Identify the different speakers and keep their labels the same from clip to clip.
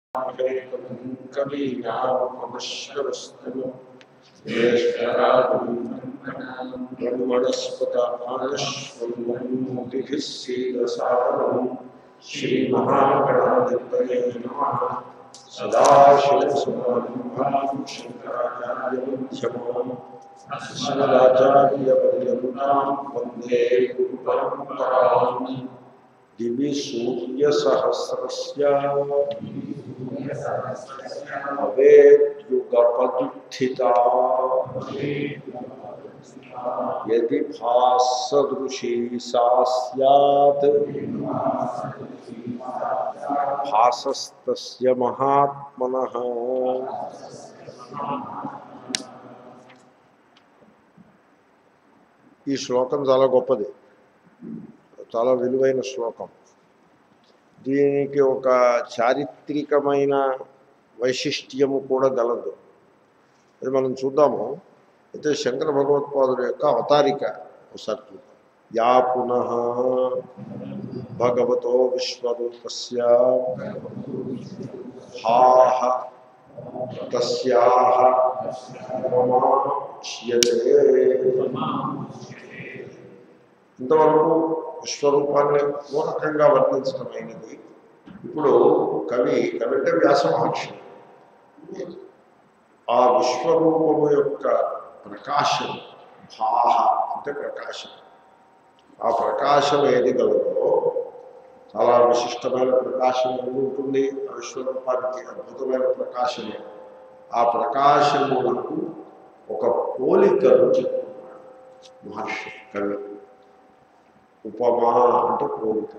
Speaker 1: కవీనామశ్వరస్తము జ్యేష్ఠరాజం బ్రహ్మణస్పత ఆనశ్వన్మోతిభిः సీదసారం శ్రీమహాగణాధిపతయే నమః సదాశివసమారంభాం శంకరాచార్యమధ్యమాం అస్మదాచార్యపర్యంతాం వందే గురుపరంపరాం దివి సూర్యసహస్రస్య భవేద్యుగపదుత్థిత యది భాసదృశీ సా స్యాత్ భాసస్తస్య మహాత్మనః ఈ శ్లోకం చాలా గొప్పది చాలా విలువైన శ్లోకం దీనికి ఒక చారిత్రికమైన వైశిష్ట్యము కూడా గలదు అది మనం చూద్దాము అయితే శంకర భగవత్పాదుల యొక్క అవతారిక ఒకసారి చూద్దాం యా పునః భగవతో విశ్వరూపస్య హాహ తస్యాహ ఉపమాచ్యతే ఇంతవరకు విశ్వరూపాన్ని పూర్వకంగా వర్ణించడమైనది ఇప్పుడు కవి కవి అంటే వ్యాస మహర్షి ఆ విశ్వరూపము యొక్క ప్రకాశం భాహ అంటే ప్రకాశం ఆ ప్రకాశం ఏది గలదో చాలా విశిష్టమైన ప్రకాశం ఏది ఉంటుంది ఆ విశ్వరూపానికి అద్భుతమైన ప్రకాశమే ఆ ప్రకాశములకు ఒక పోలికను చెప్తున్నాడు మహర్షి కవి ఉపమా అంటే పోలిక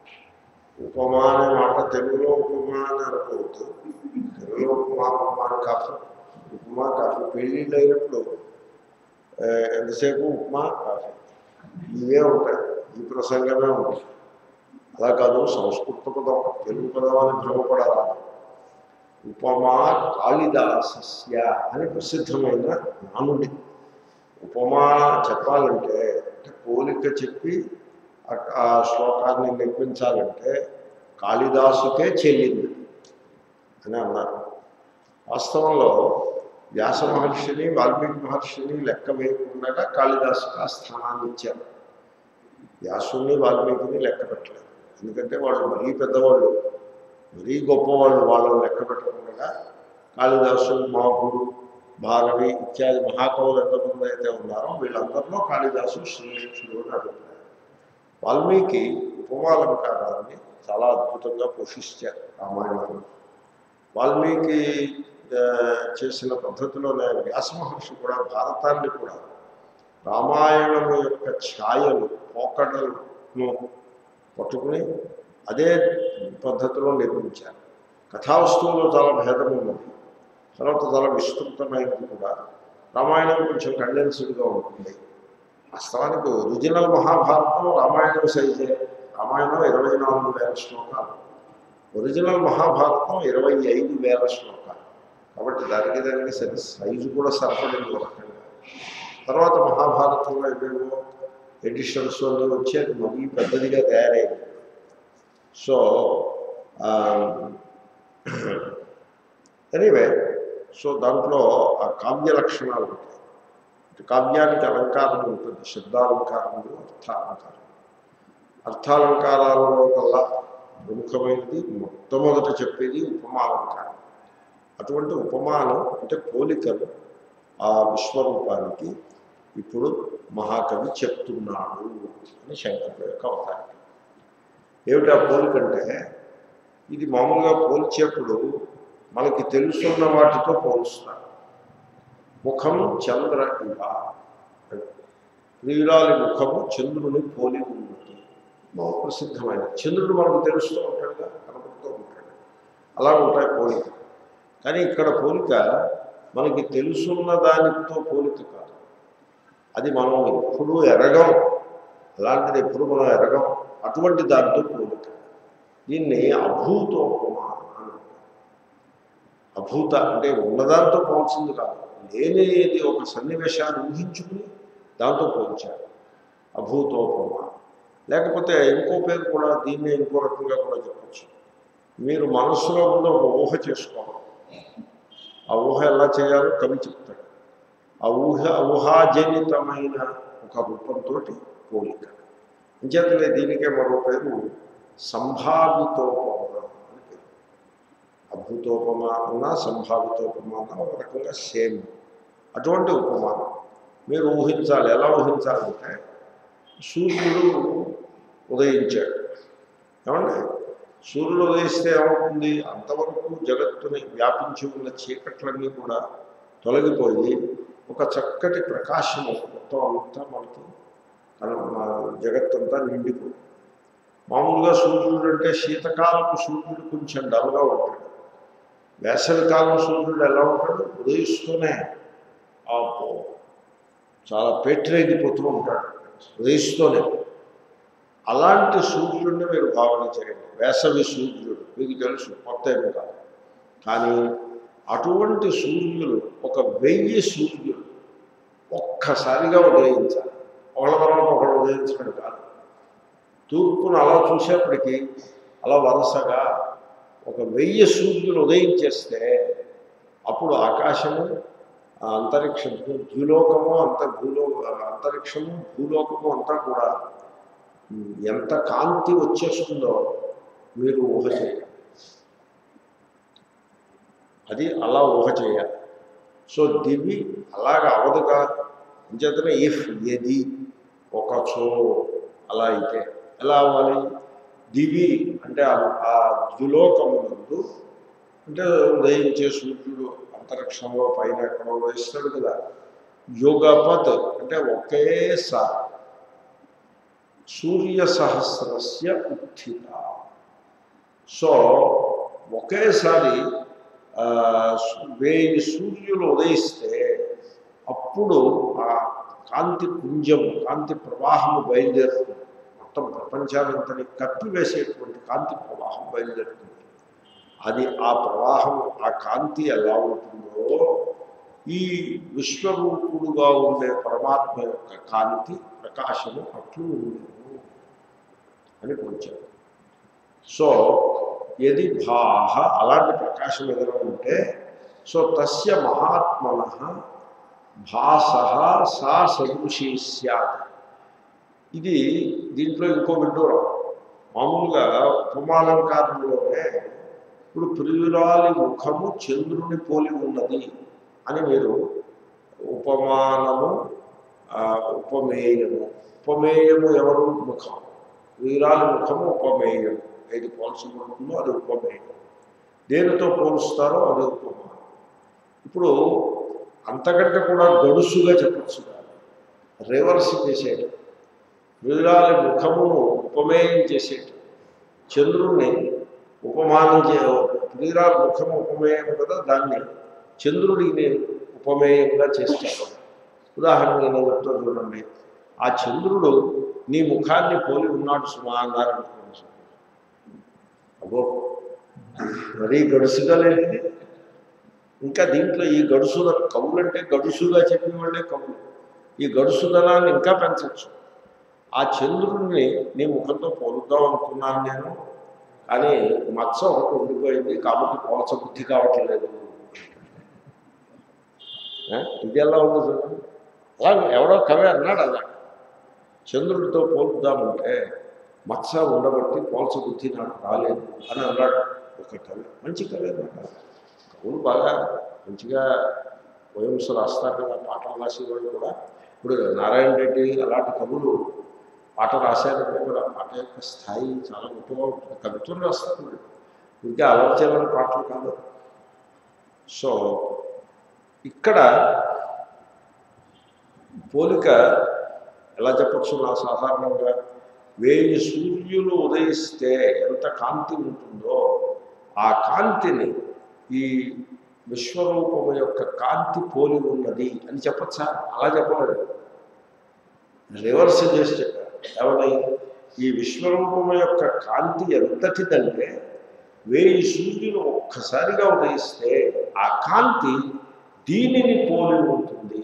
Speaker 1: ఉపమా అనే మాట తెలుగులో ఉపమా అని అనుకోవద్దు తెలుగులో ఉపమా ఉపమా అని కాఫీ ఉప్మా కాఫీ పెళ్ళిళ్ళు అయినప్పుడు ఆ, ఎంతసేపు ఉప్మా కాఫీ ఇవే ఉంటాయి ఈ ప్రసంగమే ఉంటుంది అలా కాదు సంస్కృత పదం తెలుగు పదం అని భ్రమపడాలి ఉపమా కాళిదాసస్య అని ప్రసిద్ధమైన నానుడి ఉపమా చెప్పాలంటే అంటే పోలిక చెప్పి ఆ- ఆ శ్లోకాన్ని నిర్మించాలంటే కాళిదాసుకే చెల్లింది అని అన్నారు వాస్తవంలో వ్యాస మహర్షిని వాల్మీకి మహర్షిని లెక్క వేయకుండా కాళిదాసుకు ఆ స్థానాన్ని ఇచ్చారు వ్యాసుని వాల్మీకిని లెక్క పెట్టలేదు ఎందుకంటే వాళ్ళు మరీ పెద్దవాళ్ళు మరీ గొప్పవాళ్ళు వాళ్ళని లెక్క పెట్టకుండా కాళిదాసు మాకుడు భారవి ఇత్యాది మహాకవులు ఎంతమంది అయితే ఉన్నారో వీళ్ళందరిలో కాళిదాసు శ్రీకృష్ణుడు అని అభిప్రాయం వాల్మీకి ఉపమాలంకారాన్ని చాలా అద్భుతంగా పోషించారు రామాయణంలో వాల్మీకి ఆ, చేసిన పద్ధతిలోనే వ్యాస మహర్షి కూడా భారతాన్ని కూడా రామాయణము యొక్క ఛాయలు పోకడలను పట్టుకుని అదే పద్ధతిలో నిర్మించారు కథా వస్తువులో చాలా భేదం ఉన్నది తర్వాత చాలా విస్తృతమైనది కూడా రామాయణం కొంచెం కండెన్స్డ్గా ఉంటుంది వాస్తవానికి ఒరిజినల్ మహాభారతం రామాయణం సైజే రామాయణం ఇరవై నాలుగు వేల శ్లోకాలు ఒరిజినల్ మహాభారతం ఇరవై ఐదు వేల శ్లోకాలు కాబట్టి దానికి దానికి సరి సైజు కూడా సరిపడింది ఒక రకంగా తర్వాత మహాభారతంలో ఏవేవో ఎడిషన్స్ అన్నీ వచ్చి అది మరీ పెద్దదిగా తయారైంది సో ఎనీవే సో దాంట్లో ఆ కావ్య లక్షణాలు ఉంటాయి ఇటు కావ్యానికి అలంకారం ఉంటుంది శబ్దాలంకారములు అర్థాలంకారం అర్థాలంకారాలలో కల్లా ప్రముఖమైనది మొట్టమొదట చెప్పేది ఉపమాలంకారం అటువంటి ఉపమానం అంటే పోలికలు ఆ విశ్వరూపానికి ఇప్పుడు మహాకవి చెప్తున్నాడు అని శంకరుడు యొక్క అవతారం ఏమిటి ఆ పోలికంటే ఇది మామూలుగా పోల్చేప్పుడు మనకి తెలుసున్న వాటితో పోలుస్తారు ముఖం చంద్ర ఇవ ప్రియురాలి ముఖము చంద్రుని పోలి ఉన్నది బహు ప్రసిద్ధమైన చంద్రుడు మనకు తెలుస్తూ ఉంటాడుగా కనపడుతూ ఉంటాడు అలా ఉంటాయి పోలిక కానీ ఇక్కడ పోలిక మనకి తెలుసున్న దానితో పోలిక కాదు అది మనం ఎప్పుడూ ఎరగం అలాంటిది ఎప్పుడు మనం ఎరగం అటువంటి దానితో పోలిక దీన్ని అభూతోపమా అని అంటారు. అభూత అంటే ఉన్నదాంతో పోల్చింది కాదు లేనిది ఒక సన్నివేశాన్ని ఊహించుకుని దాంతో పోల్చారు అభూతోపమ లేకపోతే ఇంకో పేరు కూడా దీన్ని ఇంకో రకంగా కూడా చెప్పచ్చు మీరు మనస్సులో ముందు ఒక ఊహ చేసుకోవాలి ఆ ఊహ ఎలా చేయాలో కవి చెప్తాడు ఆ ఊహ ఊహాజనితమైన ఒక రూపంతో పోలిక అంచేతనే దీనికే మరో పేరు సంభావితోపమ అని పేరు అద్భుతోపమ అన్నా సంభావితోపమ అన్నా ఒక రకంగా సేమ్ అటువంటి ఉపమానం మీరు ఊహించాలి ఎలా ఊహించాలంటే సూర్యుడు ఉదయించాడు ఏమండి సూర్యుడు ఉదయిస్తే ఏమవుతుంది అంతవరకు జగత్తుని వ్యాపించి ఉన్న చీకట్లన్నీ కూడా తొలగిపోయి ఒక చక్కటి ప్రకాశము మొత్తం అంతా మనకి కన- మన జగత్తంతా నిండిపోయి మామూలుగా సూర్యుడు అంటే శీతకాలపు సూర్యుడు కొంచెం డల్గా ఉంటాడు వేసవికాలం సూర్యుడు ఎలా ఉంటాడు ఉదయిస్తూనే ఆ పో- చాలా పేట్రేగిపోతూ ఉంటాడు ఉదయిస్తూనే అలాంటి సూర్యుడిని మీరు భావన చేయండి వేసవి సూర్యుడు మీకు తెలుసు కొత్త ఏమి కాదు కానీ అటువంటి సూర్యులు ఒక వెయ్యి సూర్యులు ఒక్కసారిగా ఉదయించాలి ఒకళ్ళ తర్వాత ఒకళ్ళు ఉదయించడం కాదు తూర్పును అలా చూసేప్పటికీ అలా వరుసగా ఒక వెయ్యి సూర్యులు ఉదయించేస్తే అప్పుడు ఆకాశము ఆ అంతరిక్షం ద్విలోకము అంత భూలో అంతరిక్షము భూలోకము అంతా కూడా ఉమ్, ఎంత కాంతి వచ్చేస్తుందో మీరు ఊహ చేయాలి అది అలా ఊహ చేయాలి సో దివి అలాగ అవదుగా అంచేతనే ఇఫ్ ఎది ఒకచో అలా అయితే ఎలా అవ్వాలి దివి అంటే ఆ- ఆ ద్విలోకమునందు అంటే ఉదయించే సూర్యుడు అంతరిక్షంలో పైన ఎక్కడో ఉదయిస్తాడు కదా యుగపత్ అంటే ఒకేసారి సూర్య సహస్రస్య ఉత్థిత సో ఒకేసారి ఆ, వెయ్యి సూర్యులు ఉదయిస్తే అప్పుడు ఆ కాంతి పుంజం కాంతి ప్రవాహము బయలుదేరుతుంది మొత్తం ప్రపంచానంతని కప్పివేసేటువంటి కాంతి ప్రవాహం బయలుదేరుతుంది అది ఆ ప్రవాహం ఆ కాంతి ఎలా ఉంటుందో ఈ విశ్వరూపుడుగా ఉండే పరమాత్మ యొక్క కాంతి ప్రకాశము అట్లు ఉండేది అని కొంచెం సో ఎది భాహ అలాంటి ప్రకాశం ఏదైనా ఉంటే సో తస్య మహాత్మన భాస సా సదృశీ స్యాత్ ఇది దీంట్లో ఇంకో విడ్డూరం మామూలుగా ఉపమాలంకారంలోనే ఇప్పుడు ప్రియురాలి ముఖము చంద్రుని పోలి ఉన్నది అని మీరు ఉపమానము ఆ, ఉపమేయము ఉపమేయము ఎవరు ముఖం ప్రియురాలి ముఖము ఉపమేయం ఏది పోల్చబడుతుందో అది ఉపమేయం దేనితో పోలుస్తారో అది ఉపమానం ఇప్పుడు అంతకంటే కూడా గడుసుగా చెప్పచ్చు రివర్స్ చేసేయటం ప్రియురాలి ముఖమును ఉపమేయం చేసేయటం చంద్రుణ్ణి ఉపమానం చే ప్రియురాలి ముఖము ఉపమేయం కదా దాన్ని చంద్రుడిని ఉపమేయంగా చేస్తాడు ఉదాహరణగా నేను చెప్తా చూడండి ఆ చంద్రుడు నీ ముఖాన్ని పోలి ఉన్నాడు సుమా అన్నారు అనుకోండి అబ్బో మరీ గడుసుగా లేనిది ఇంకా దీంట్లో ఈ గడుసుల కవులు అంటే గడుసుగా చెప్పిన వాళ్ళే కవులు ఈ గడుసుదనాన్ని ఇంకా పెంచవచ్చు ఆ చంద్రుడిని నీ ముఖంతో పోలుద్దాం అనుకున్నాను నేను కానీ మత్స ఒకటి ఉండిపోయింది కాబట్టి పోల్చ బుద్ధి కావట్లేదు ఏ? ఇది ఎలా ఉంది చూడండి అలా ఎవడో కవి అన్నాడు అలా చంద్రుడితో పోలుద్దామంటే మత్స ఉండబట్టి పోల్చ బుద్ధి నాకు రాలేదు అని అన్నాడు ఒక కవి మంచి కవి అన్నాడు కవులు బాగా మంచిగా పోయమ్స్ రాస్తారు కదా పాటలు రాసేవాళ్ళు కూడా ఇప్పుడు నారాయణ రెడ్డి అలాంటి కవులు పాట రాశారంటే కూడా ఆ పాట యొక్క స్థాయి చాలా గొప్పగా ఉంటుంది కవిత్వం రాస్తారు వీళ్ళు. ఇంకా అలర్చేమైన పాటలు కాదు సో ఇక్కడ పోలిక ఎలా చెప్పచ్చు నా సాధారణంగా వేయి సూర్యులు ఉదయిస్తే ఎంత కాంతి ఉంటుందో ఆ కాంతిని ఈ విశ్వరూపము యొక్క కాంతి పోలి ఉన్నది అని చెప్పచ్చా అలా చెప్పలేదు రివర్స్ చేసి చెప్పారు ఏమని ఈ విశ్వరూపము యొక్క కాంతి ఎంతటిదంటే వేయి సూర్యులు ఒక్కసారిగా ఉదయిస్తే ఆ కాంతి దీనిని పోలి ఉంటుంది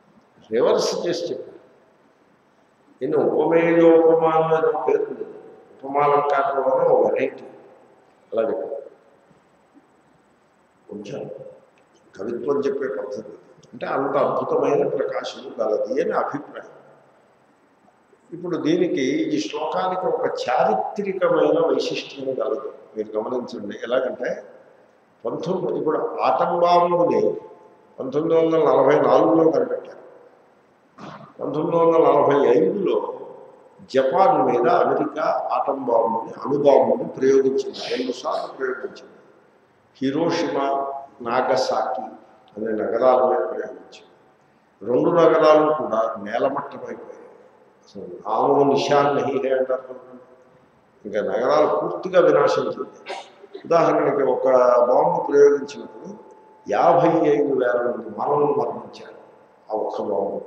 Speaker 1: రివర్స్ చేసి చెప్పారు నేను ఉపమేయోపమానం అనే పేరు ఉంది ఉపమాలంకారంలోనే ఒక వెరైటీ అలా చెప్పారు కొంచెం కవిత్వం చెప్పే పద్ధతి అంటే అంత అద్భుతమైన ప్రకాశము గలది అని అభిప్రాయం ఇప్పుడు దీనికి ఈ శ్లోకానికి ఒక చారిత్రికమైన వైశిష్ట్యం కలదు మీరు గమనించండి ఎలాగంటే పంతొమ్మిది ఇప్పుడు ఆటంబాంబుని పంతొమ్మిది వందల నలభై నాలుగులో కనిపెట్టారు పంతొమ్మిది వందల నలభై ఐదులో జపాన్ మీద అమెరికా ఆటం బాంబుని అణుబాంబుని ప్రయోగించింది రెండుసార్లు ప్రయోగించింది హిరోషిమా నాగసాకి అనే నగరాల మీద ప్రయోగించింది రెండు నగరాలు కూడా నేలమట్టమైపోయాయి అసలు నామో నిశాన్ నహి హే అంటారు చూడండి. ఇంకా నగరాలు పూర్తిగా వినాశం చెందాయి ఉదాహరణకి ఒక బాంబు ప్రయోగించినప్పుడు యాభై ఐదు వేల మంది మానవులు మరణించారు ఆ ఒక్క బాంబు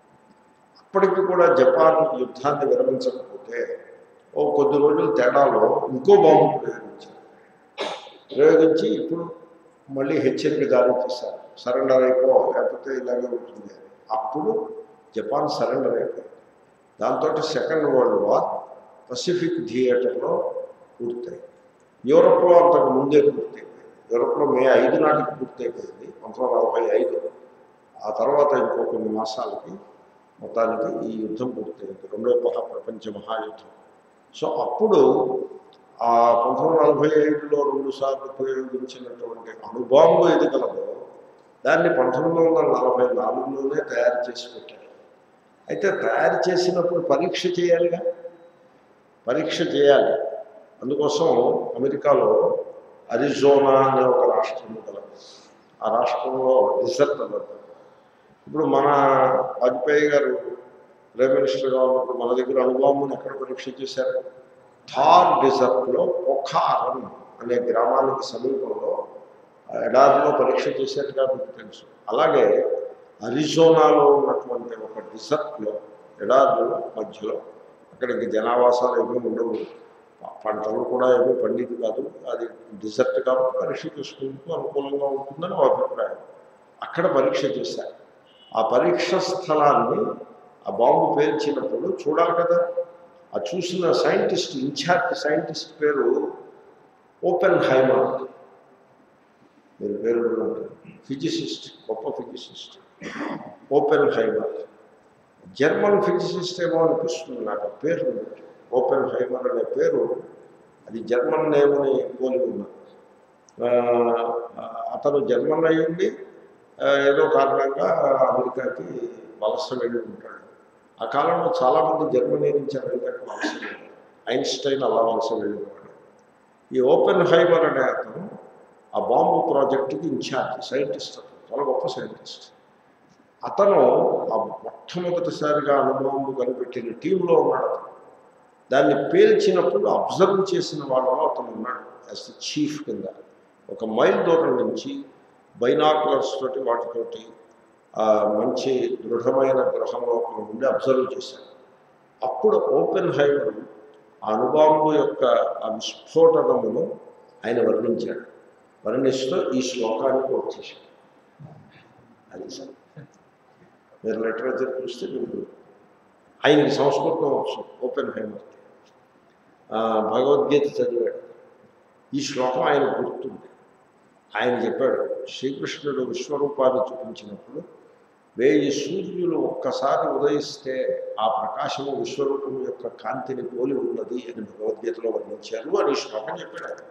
Speaker 1: అప్పటికి కూడా జపాన్ యుద్ధాన్ని విరమించకపోతే ఓ కొద్ది రోజుల తేడాలో ఇంకో బాంబు ప్రయోగించారు ప్రయోగించి ఇప్పుడు మళ్ళీ హెచ్చరిక జారీ చేశారు సరెండర్ అయిపో లేకపోతే ఇలాగే ఉంటుంది అని. అప్పుడు జపాన్ సరెండర్ అయిపోయింది దాంతో సెకండ్ వరల్డ్ వార్ పసిఫిక్ థియేటర్లో పూర్తయింది యూరప్లో అంతకు ముందే పూర్తయిపోయింది యూరప్లో మే ఐదు నాటికి పూర్తయిపోయింది పంతొమ్మిది వందల నలభై ఐదు ఆ తర్వాత ఇంకో కొన్ని మాసాలకి మొత్తానికి ఈ యుద్ధం పూర్తయింది రెండో మహా ప్రపంచ మహాయుద్ధం సో అప్పుడు ఆ పంతొమ్మిది వందల నలభై ఐదులో రెండు సార్లు ఉపయోగించినటువంటి అణుబాంబు ఏది కలదో దాన్ని పంతొమ్మిది వందల నలభై నాలుగులోనే తయారు చేసి పెట్టారు అయితే తయారు చేసినప్పుడు పరీక్ష చేయాలిగా పరీక్ష చేయాలి అందుకోసం అమెరికాలో అరిజోనా అనే ఒక రాష్ట్రం కలదు ఆ రాష్ట్రంలో డిజర్ట్ అన్నట్టు ఇప్పుడు మన వాజ్పేయి గారు ప్రైమ్ మినిస్టర్గా ఉన్నప్పుడు మన దగ్గర అనుభవం ఎక్కడ పరీక్ష చేశారు థార్ డిజర్ట్లో పొఖారం అనే గ్రామానికి సమీపంలో ఆ ఎడారిలో పరీక్ష చేసేట్టుగా మీకు తెలుసు అలాగే అరిజోనాలో ఉన్నటువంటి ఒక డిజర్ట్లో ఎడారుల మధ్యలో అక్కడికి జనావాసాలు ఏమీ ఉండవు పంటలు కూడా ఏమీ పండిది కాదు అది డిజర్ట్ కాబట్టి పరీక్ష చేసుకుంటూ అనుకూలంగా ఉంటుందని ఒక అభిప్రాయం అక్కడ పరీక్ష చేశారు ఆ పరీక్ష స్థలాన్ని ఆ బాంబు పేల్చినప్పుడు చూడాలి కదా ఆ చూసిన సైంటిస్ట్ ఇన్ఛార్జ్ సైంటిస్ట్ పేరు ఓపెన్ హైమర్ మీరు పేరు ఫిజిసిస్ట్ గొప్ప physicist Oppenheimer German physicist ఏమో అనిపిస్తుంది నాకు ఆ పేరు విన్నట్టు. ఓపెన్ హైమర్ అనే పేరు అది జర్మన్ నేమని పోలి ఉన్నది ఆ, అతను జర్మన్ అయ్యింది ఆ, ఏదో కారణంగా అమెరికాకి వలస వెళ్ళి ఉంటాడు ఆ కాలంలో చాలామంది జర్మనీ నుంచి అమెరికాకి వలస వెళ్ళారు ఐన్స్టైన్ అలా వలస వెళ్ళినవాడు ఈ ఓపెన్ హైమర్ అనే అతను ఆ బాంబు ప్రాజెక్టుకి ఇన్ఛార్జ్ సైంటిస్ట్ అతను చాలా గొప్ప సైంటిస్ట్ అతను ఆ మొట్టమొదటిసారిగా అణుబాంబు కనిపెట్టిన టీంలో ఉన్నాడు అతను దాన్ని పేల్చినప్పుడు అబ్జర్వ్ చేసిన వాళ్ళలో అతను ఉన్నాడు యాజ్ ది చీఫ్ కింద ఒక మైల్ దూరం నుంచి బైనాకులర్స్ తోటి వాటితోటి ఆ, మంచి దృఢమైన గృహం లోపల ఉండి అబ్జర్వ్ చేశాడు అప్పుడు ఓపెన్ హైమర్ ఆ అణుబాంబు యొక్క ఆ విస్ఫోటనమును ఆయన వర్ణించాడు వర్ణిస్తూ ఈ శ్లోకానికి వచ్చేసాడు అది సార్ మీరు లిటరేచర్ చూస్తే మీకు ఆయనకి సంస్కృతం వచ్చు ఓపెన్ హైమర్కి ఆ, భగవద్గీత చదివాడు ఈ శ్లోకం ఆయన గుర్తుంది ఆయన చెప్పాడు శ్రీకృష్ణుడు విశ్వరూపాన్ని చూపించినప్పుడు వేయి సూర్యులు ఒక్కసారి ఉదయిస్తే ఆ ప్రకాశము విశ్వరూపం యొక్క కాంతిని పోలి ఉన్నది అని భగవద్గీతలో వర్ణించారు అని ఈ శ్లోకం చెప్పాడు ఆయన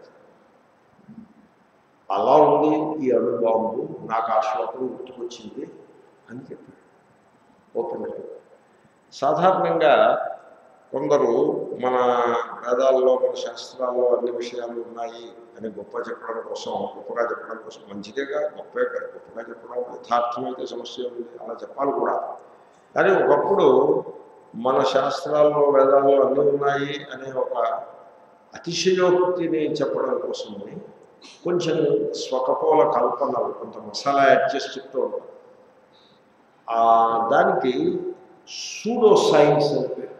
Speaker 1: అలా ఉంది ఈ అణుబాంబు నాకు ఆ శ్లోకం గుర్తుకొచ్చింది అని చెప్పాడు ఓపెన్ సాధారణంగా కొందరు మన వేదాల్లో మన శాస్త్రాల్లో అన్ని విషయాలు ఉన్నాయి అని గొప్ప చెప్పడం కోసం గొప్పగా చెప్పడం కోసం మంచిదేగా గొప్పే కాదు, గొప్పగా చెప్పడం యథార్థమైతే సమస్య ఉంది అలా చెప్పాలి కూడా కానీ ఒకప్పుడు మన శాస్త్రాల్లో వేదాల్లో అన్నీ ఉన్నాయి అనే ఒక అతిశయోక్తిని చెప్పడం కోసమని కొంచెం స్వకపోల కల్పనలు కొంత మసాలా యాడ్ చేసి చెప్తూ ఉంటారు ఆ దానికి సూడో సైన్స్ అని పేరు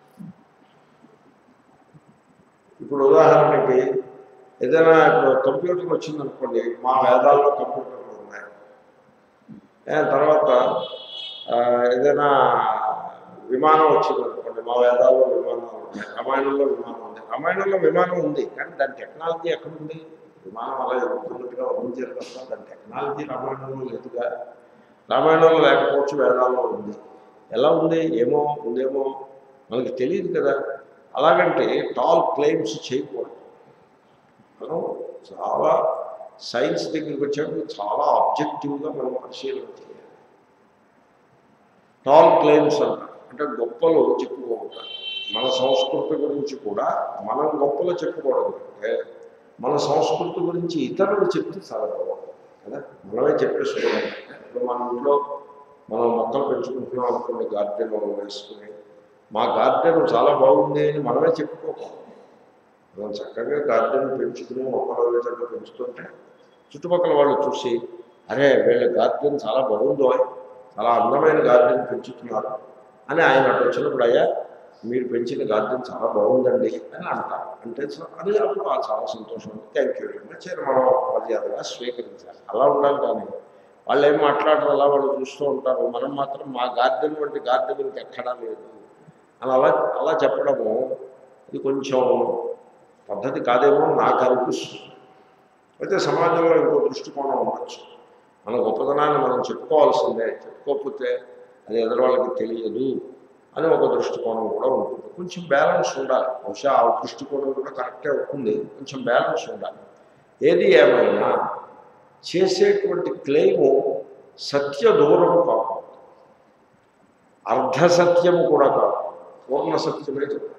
Speaker 1: ఇప్పుడు ఉదాహరణకి ఏదైనా ఇప్పుడు కంప్యూటర్ వచ్చిందనుకోండి మా వేదాల్లో కంప్యూటర్లు ఉన్నాయి ఏ, తర్వాత ఆ, ఏదైనా విమానం వచ్చింది అనుకోండి మా వేదాల్లో విమానాలు ఉన్నాయి రామాయణంలో విమానం ఉంది రామాయణంలో విమానం ఉంది కానీ దాని టెక్నాలజీ ఎక్కడుంది విమానం అలా ఎదుర్కొన్నట్టుగా వర్ణించారు తప్ప దాని టెక్నాలజీ రామాయణంలో లేదుగా రామాయణంలో లేకపోవచ్చు వేదాల్లో ఉంది ఎలా ఉంది ఏమో ఉందేమో మనకి తెలియదు కదా అలాగంటే టాల్ క్లెయిమ్స్ చేయకూడదు మనం చాలా సైన్స్ దగ్గరికి వచ్చేప్పుడు చాలా ఆబ్జెక్టివ్గా మనం పరిశీలన చేయాలి టాల్ క్లెయిమ్స్ అంటారు అంటే గొప్పలు చెప్పుకోవటం మన సంస్కృతి గురించి కూడా మనం గొప్పలు చెప్పుకోవడం అంటే మన సంస్కృతి గురించి ఇతరులు చెప్తే చాలా బాగుంటుంది కదా మనమే చెప్పేసుకోవాలి ఇప్పుడు మన ఇంట్లో మనం మొక్కలు పెంచుకుంటున్నాం అనుకోండి గార్డెన్ వేసుకుని మా గార్డెన్ చాలా బాగుంది అని మనమే చెప్పుకోకూడదు మనం చక్కగా గార్డెన్ పెంచుకుని మొక్కలు అవి చక్కగా పెంచుతుంటే చుట్టుపక్కల వాళ్ళు చూసి అరే వీళ్ళ గార్డెన్ చాలా బాగుందో చాలా అందమైన గార్డెన్ పెంచుతున్నారు అని ఆయన అటు వచ్చినప్పుడు అయ్యా మీరు పెంచిన గార్డెన్ చాలా బాగుందండి అని అంటారు అంటే స- అది అప్పుడు ఆ చాలా సంతోషం థ్యాంక్ యూ వెరీ మచ్ అని మనం మర్యాదగా స్వీకరించాలి అలా ఉండాలి కానీ వాళ్ళు ఏం మాట్లాడరు అలా వాళ్ళు చూస్తూ ఉంటారు మనం మాత్రం మా గార్డెన్ వంటి గార్డెన్ ఇంకెక్కడా లేదు అని అలా అలా చెప్పడము ఇది కొంచెం పద్ధతి కాదేమో నాకు అనిపిస్తుంది అయితే సమాజంలో ఇంకో దృష్టికోణం ఉండొచ్చు మన గొప్పతనాన్ని మనం చెప్పుకోవాల్సిందే చెప్పుకోకపోతే అది ఎదురు వాళ్ళకి తెలియదు అని ఒక దృష్టికోణం కూడా ఉంటుంది కొంచెం బ్యాలెన్స్ ఉండాలి బహుశా ఆ దృష్టికోణం కూడా కరెక్టే అవుతుంది కొంచెం బ్యాలెన్స్ ఉండాలి ఏది ఏమైనా చేసేటువంటి క్లెయిము సత్య దూరము కాకూడదు అర్ధ సత్యము కూడా కాదు పూర్ణ సత్యమే చెప్పాలి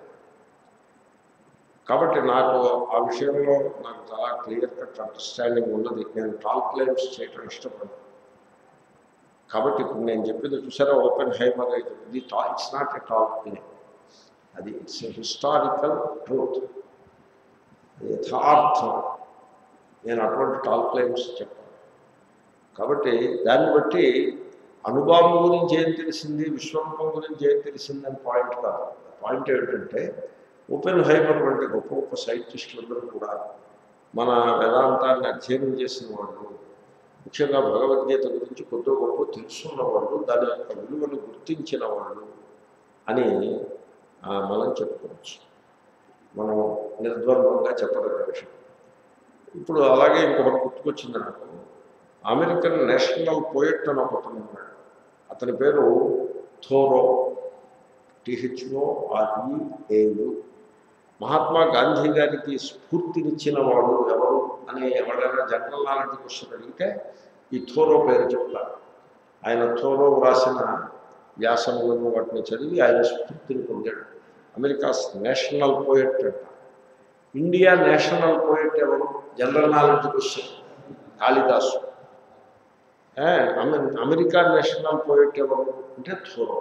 Speaker 1: కాబట్టి నాకు ఆ విషయంలో నాకు చాలా క్లియర్ కట్ అండర్స్టాండింగ్ ఉన్నది నేను టాల్ క్లెయిమ్స్ చేయటం ఇష్టపడను కాబట్టి ఇప్పుడు నేను చెప్పింది చూసారా ఓపెన్ హైమర్ ఇది టా it's not a tall claim అది ఇట్స్ హిస్టారికల్ ట్రూత్ అది యథార్థం నేను అటువంటి టాల్ క్లెయిమ్స్ చెప్పాను కాబట్టి దాన్ని బట్టి అనుభవం గురించి ఏం తెలిసింది విశ్వరూపం గురించి ఏం తెలిసింది అని పాయింట్ కాదు పాయింట్ ఏమిటంటే ఓపెన్ హైమర్ వంటి గొప్ప గొప్ప సైంటిస్టులందరూ కూడా మన వేదాంతాన్ని అధ్యయనం చేసిన వాళ్ళు ముఖ్యంగా భగవద్గీత గురించి కొద్ది గొప్ప తెలుసున్న వాళ్ళు దాని యొక్క విలువను గుర్తించిన వాళ్ళు అని ఆ, మనం చెప్పుకోవచ్చు మనం నిర్ద్వంద్వంగా చెప్పదగ్గ విషయం ఇప్పుడు అలాగే ఇంకొకటి గుర్తుకొచ్చింది నాకు అమెరికన్ నేషనల్ పోయట్ అని ఒక అతను ఉన్నాడు అతని పేరు Thoreau T H O R E A U Mahatma Gandhi గారికి స్ఫూర్తినిచ్చిన వాడు ఎవరు అని ఎవరైనా జనరల్ నాలెడ్జ్ క్వశ్చన్ అడిగితే ఈ థోరో పేరు చెప్తారు ఆయన థోరో వ్రాసిన వ్యాసములను వాటిని చదివి ఆయన స్ఫూర్తిని పొందాడు అమెరికాస్ నేషనల్ పోయట్ అంట ఇండియా నేషనల్ పోయట్ ఎవరు జనరల్ నాలెడ్జ్ క్వశ్చన్ కాళిదాసు ఏ, అమె- అమెరికా నేషనల్ పోయట్ ఎవరు అంటే థోరో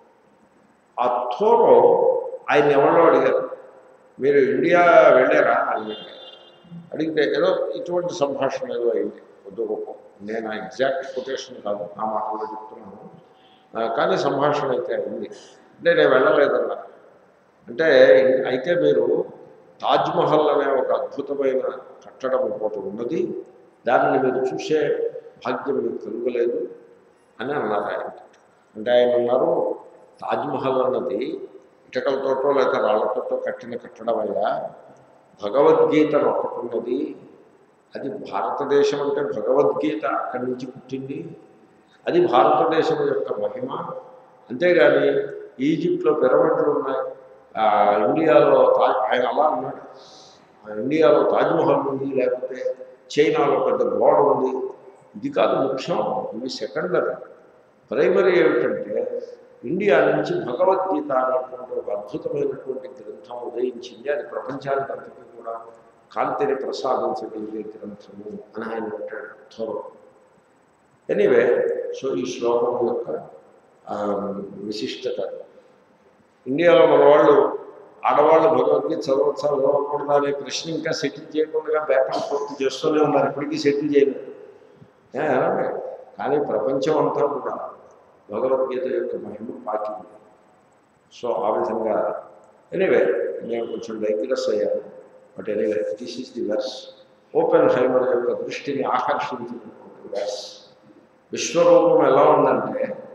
Speaker 1: ఆ థోరో ఆయన ఎవరో అడిగారు మీరు ఇండియా వెళ్ళారా అని అడిగారు. అడిగితే ఏదో ఇటువంటి సంభాషణ ఏదో అయింది కొద్ది గొప్ప నేను ఆ ఎగ్జాక్ట్ కొటేషన్ కాదు నా మాటలో చెప్తున్నాను ఆ, కానీ సంభాషణ అయితే అయింది అంటే నేను వెళ్ళలేదన్నా అంటే అయితే మీరు తాజ్మహల్ అనే ఒక అద్భుతమైన కట్టడం ఒకటి ఉన్నది దానిని మీరు చూసే భాగ్యం మీకు కలుగలేదు అని అన్నారు ఆయన అంటే ఆయన అన్నారు తాజ్మహల్ అన్నది ఇటకలతోటో లేక రాళ్లతోటో కట్టిన కట్టడం అయ్యా భగవద్గీత అని ఒకటి ఉన్నది అది భారతదేశం అంటే భగవద్గీత అక్కడి నుంచి పుట్టింది అది భారతదేశం యొక్క మహిమ అంతేగాని ఈజిప్ట్లో పిరమిడ్లు ఉన్నాయి ఆ, ఇండియాలో తాజ్ ఆయన అలా అన్నాడు ఆ, ఇండియాలో తాజ్మహల్ ఉంది లేకపోతే చైనాలో పెద్ద గోడ ఉంది ఇది కాదు ముఖ్యం ఇవి సెకండరీ ప్రైమరీ ఏమిటంటే ఇండియా నుంచి భగవద్గీత అనేటువంటి ఒక అద్భుతమైనటువంటి గ్రంథం ఉదయించింది అది ప్రపంచానికి అంతటి కూడా కాంతిని ప్రసాదించగలిగే గ్రంథము అని ఆయన అంటాడు త్వరలో ఎనీవే సో ఈ శ్లోకం యొక్క ఆ, విశిష్టత ఇండియాలో మన వాళ్ళు ఆడవాళ్ళు భగవద్గీత చదవచ్చా చదవకూడదా అనే ప్రశ్న ఇంకా సెటిల్ చేయకుండా బ్యాకప్ పూర్తి చేస్తూనే ఉన్నారు ఇప్పటికీ సెటిల్ చేయలేదు ఏ, అలాగే. కానీ ప్రపంచం అంతా కూడా భగవద్గీత యొక్క మహిమ పాకింది సో ఆ విధంగా ఎనీవే నేను కొంచెం డైగ్రెస్ అయ్యాను but anyway this is the verse Oppenheimer యొక్క దృష్టిని ఆకర్షించినటువంటి వెర్స్ విశ్వరూపం ఎలా ఉందంటే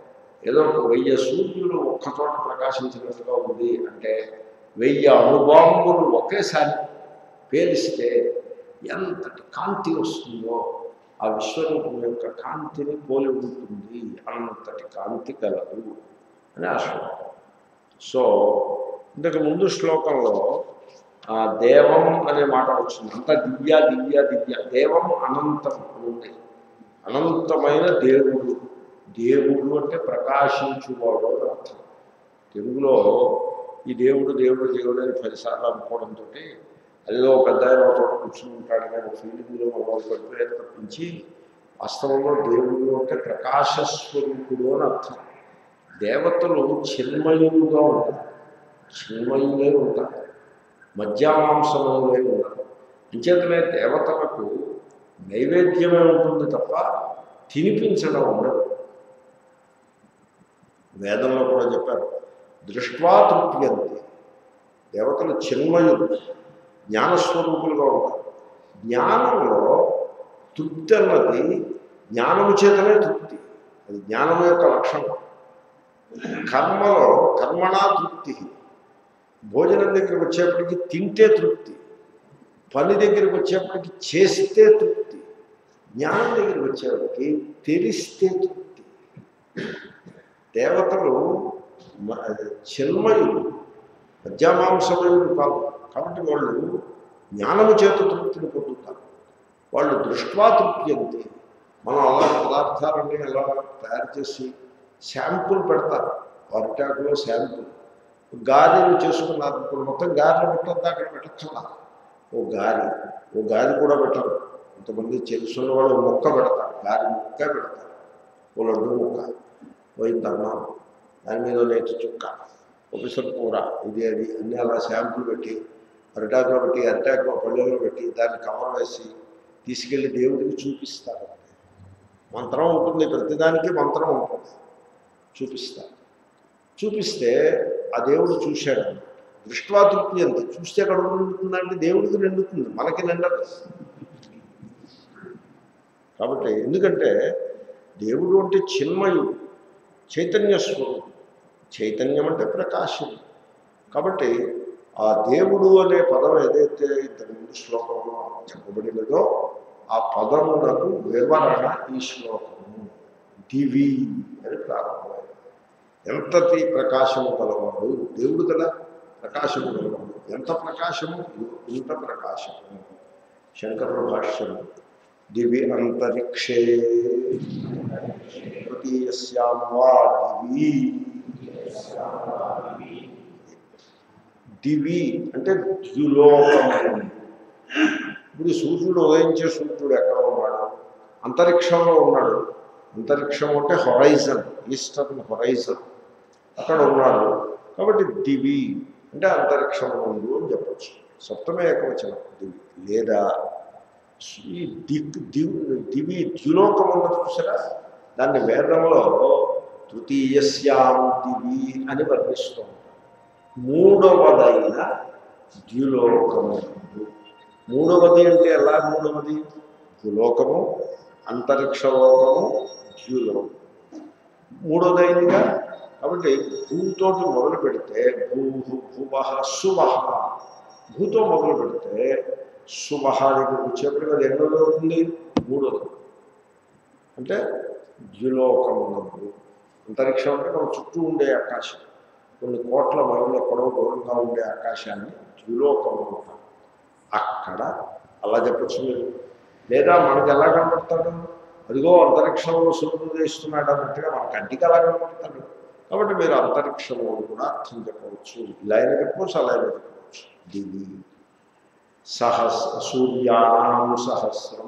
Speaker 1: ఏదో ఒక వెయ్యి సూర్యులు ఒక్క చోట ప్రకాశించినట్టుగా ఉంది అంటే వెయ్యి అణుబాంబులు ఒకేసారి పేలిస్తే ఎంతటి కాంతి వస్తుందో ఆ విశ్వరూపం యొక్క కాంతిని పోలి ఉంటుంది అంతటి కాంతి కలదు అని ఆ శ్లోకం సో ఇంతకు ముందు శ్లోకంలో ఆ దేవం అనే మాట వచ్చింది అంత దివ్య దివ్య దివ్య దేవం అనంతం అని ఉంది అనంతమైన దేవుడు దేవుడు అంటే ప్రకాశించువాడు అని అర్థం తెలుగులో ఈ దేవుడు దేవుడు దేవుడు అని పదిసార్లు అనుకోవడంతో అదేదో పెద్ద ఆయన ఒక చోట కూర్చుని ఉంటాడనే ఒక ఫీలింగ్లో వాళ్ళు పడిపోయారు తప్పించి వాస్తవంలో దేవుడు అంటే ప్రకాశస్వరూపుడు అని అర్థం దేవతలు చిన్మయులుగా ఉంటారు చిన్మయులే ఉంటారు మధ్యామాంసములే ఉంటారు అంచేతనే దేవతలకు నైవేద్యమే ఉంటుంది తప్ప తినిపించడం ఉండదు వేదంలో కూడా చెప్పారు దృష్ట్వా తృప్యంతి దేవతలు చిన్మయులు జ్ఞానస్వరూపులుగా ఉంటారు జ్ఞానంలో తృప్తి అన్నది జ్ఞానము చేతనే తృప్తి అది జ్ఞానము యొక్క లక్షణం కర్మలో కర్మణా తృప్తి భోజనం దగ్గరికి వచ్చేప్పటికి తింటే తృప్తి పని దగ్గరికి వచ్చేప్పటికి చేస్తే తృప్తి జ్ఞానం దగ్గరికి వచ్చేప్పటికి తెలిస్తే తృప్తి దేవతలు మ- చిన్మయులు మధ్యామాంసమయులు కాదు కాబట్టి వాళ్ళు జ్ఞానము చేత తృప్తిని పొందుతారు వాళ్ళు దృష్ట్వా తృప్తి అంతే మనం అలా పదార్థాలన్నీ ఎలా తయారు చేసి శాంపుల్ పెడతారు అరిటాకులో శాంపుల్ గారెలు చేసుకున్నారు ఇప్పుడు మొత్తం గారెలు పెట్టద్దు అక్కడ పెట్టచ్చలా ఓ గారి ఓ గారి కూడా పెట్టరు కొంతమంది తెలుసున్న వాళ్ళు ఓ మొక్క పెడతారు గారి ముక్క పెడతారు ఓ లడ్డు ముక్క ఓ ఇంత అన్నం దాని మీద ఓ నేతి చుక్క ఒకసారి కూర ఇది అది అన్నీ అలా శాంపుల్ పెట్టి అరిటాకులో పెట్టి అరిటాకులో పళ్ళెల్లో పెట్టి దాన్ని కవర్ వేసి తీసుకెళ్ళి దేవుడికి చూపిస్తారు మంత్రం ఉంటుంది ప్రతిదానికి మంత్రం ఉంటుంది చూపిస్తారు చూపిస్తే ఆ దేవుడు చూశాడు దృష్ట్వా తృప్తి అంతే చూస్తే ఎక్కడ నిండుతుందంటే దేవుడికి నిండుతుంది మనకి నిండదు కాబట్టి ఎందుకంటే దేవుడు అంటే చిన్మయుడు చైతన్య స్వరూపం చైతన్యం అంటే ప్రకాశం కాబట్టి ఆ దేవుడు అనే పదం ఏదైతే ఇంతకు ముందు శ్లోకంలో చెప్పబడినదో ఆ పదమునకు వివరణ ఈ శ్లోకము దివి అని ప్రారంభమైంది ఎంతటి ప్రకాశము గలవాడు దేవుడు కదా ప్రకాశము గలవాడు ఎంత ప్రకాశము ఇంత ప్రకాశము శంకరుల భాష్యము దివి అంతరిక్షే తృతీయస్యాం వా దివి దివి అంటే ద్యులోకము ఇప్పుడు సూర్యుడు ఉదయించే సూర్యుడు ఎక్కడ ఉన్నాడు అంతరిక్షంలో ఉన్నాడు అంతరిక్షం అంటే హొరైజన్ ఈస్టర్న్ హొరైజన్ అక్కడ ఉన్నాడు కాబట్టి దివి అంటే అంతరిక్షం ఉంది అని చెప్పచ్చు సప్తమే ఏకవచనం దివి లేదా ఈ దిక్ దివ్ దివి ద్యులోకం ఉన్నది చూసారా దాన్ని వేదంలో తృతీయస్యాం దివి అని వర్ణిస్తూ ఉంటారు మూడవదైన ద్యులోకము మూడవది అంటే ఎలా మూడవది ద్యులోకము అంతరిక్షలోకము ద్యులోకము మూడవదైనగా కాబట్టి భూతోటి మొదలు పెడితే భూ భువ శుభ భూతో మొదలు పెడితే శుభ దగ్గరికి వచ్చేప్పటికి అది ఎన్నోది అవుతుంది మూడోది అంటే ద్యులోకమునందు అంతరిక్షం అంటే మన చుట్టూ ఉండే ఆకాశం కొన్ని కోట్ల మైళ్ళు ఎక్కడో దూరంగా ఉండే ఆకాశాన్ని ద్యులోకము అంటారు అక్కడ అలా చెప్పచ్చు మీరు లేదా మనకి ఎలా కనపడతాడు అదిగో అంతరిక్షంలో సూర్యోదయిస్తున్నాడు అన్నట్టుగా మన కంటికి అలా కనపడతాడు కాబట్టి మీరు అంతరిక్షంలో కూడా అర్థం చెప్పవచ్చు ఇలా అయినా చెప్పవచ్చు అలా అయినా చెప్పవచ్చు దివి సహస్ సూర్యాణం సహస్రం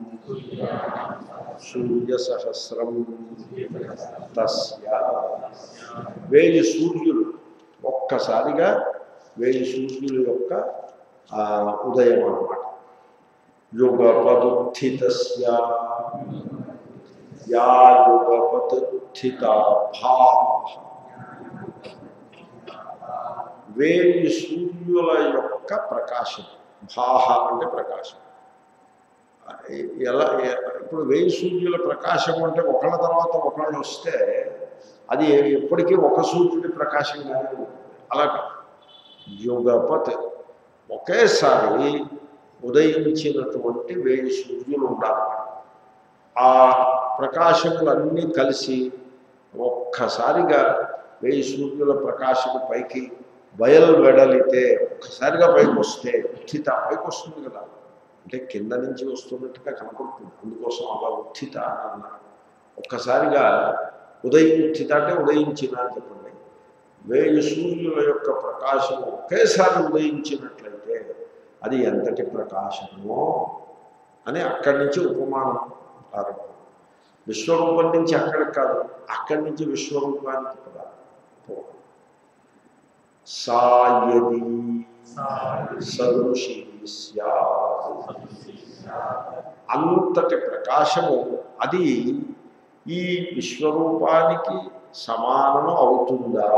Speaker 1: సూర్య సహస్రం తస్య వేయి సూర్యులు ఒక్కసారిగా వేయి సూర్యుల యొక్క ఆ, ఉదయం అన్నమాట యుగపదుత్థితస్య యా యుగపదుత్థిత భావ వేయి సూర్యుల యొక్క ప్రకాశం భాహ అంటే ప్రకాశం ఎలా ఎ- ఇప్పుడు వేయి సూర్యుల ప్రకాశం అంటే ఒకళ్ళ తర్వాత ఒకళ్ళు వస్తే అది ఎప్పటికీ ఒక సూర్యుడి ప్రకాశంగానే ఉంటుంది అలాగా యుగపత్ ఒకేసారి ఉదయించినటువంటి వేయి సూర్యులు ఉండాలి ఆ ప్రకాశములన్నీ కలిసి ఒక్కసారిగా వేయి సూర్యుల ప్రకాశము పైకి బయలు వెడలితే ఒక్కసారిగా పైకి వస్తే ఉత్థిత పైకి వస్తుంది కదా అంటే కింద నుంచి వస్తున్నట్టుగా కనపడుతుంది అందుకోసం అలా ఉత్థిత అని అన్నారు ఒక్కసారిగా ఉదయం ఉత్థిత అంటే ఉదయించిన అని చెప్పండి వేయి సూర్యుల యొక్క ప్రకాశం ఒకేసారి ఉదయించినట్లయితే అది ఎంతటి ప్రకాశమో అని అక్కడి నుంచి ఉపమానం ప్రారంభం విశ్వరూపం నుంచి అక్కడికి కాదు అక్కడి నుంచి విశ్వరూపానికి ప్రారంభం సాయది సదృశి స్యాత్ అంతటి ప్రకాశము అది ఈ విశ్వరూపానికి సమానము అవుతుందా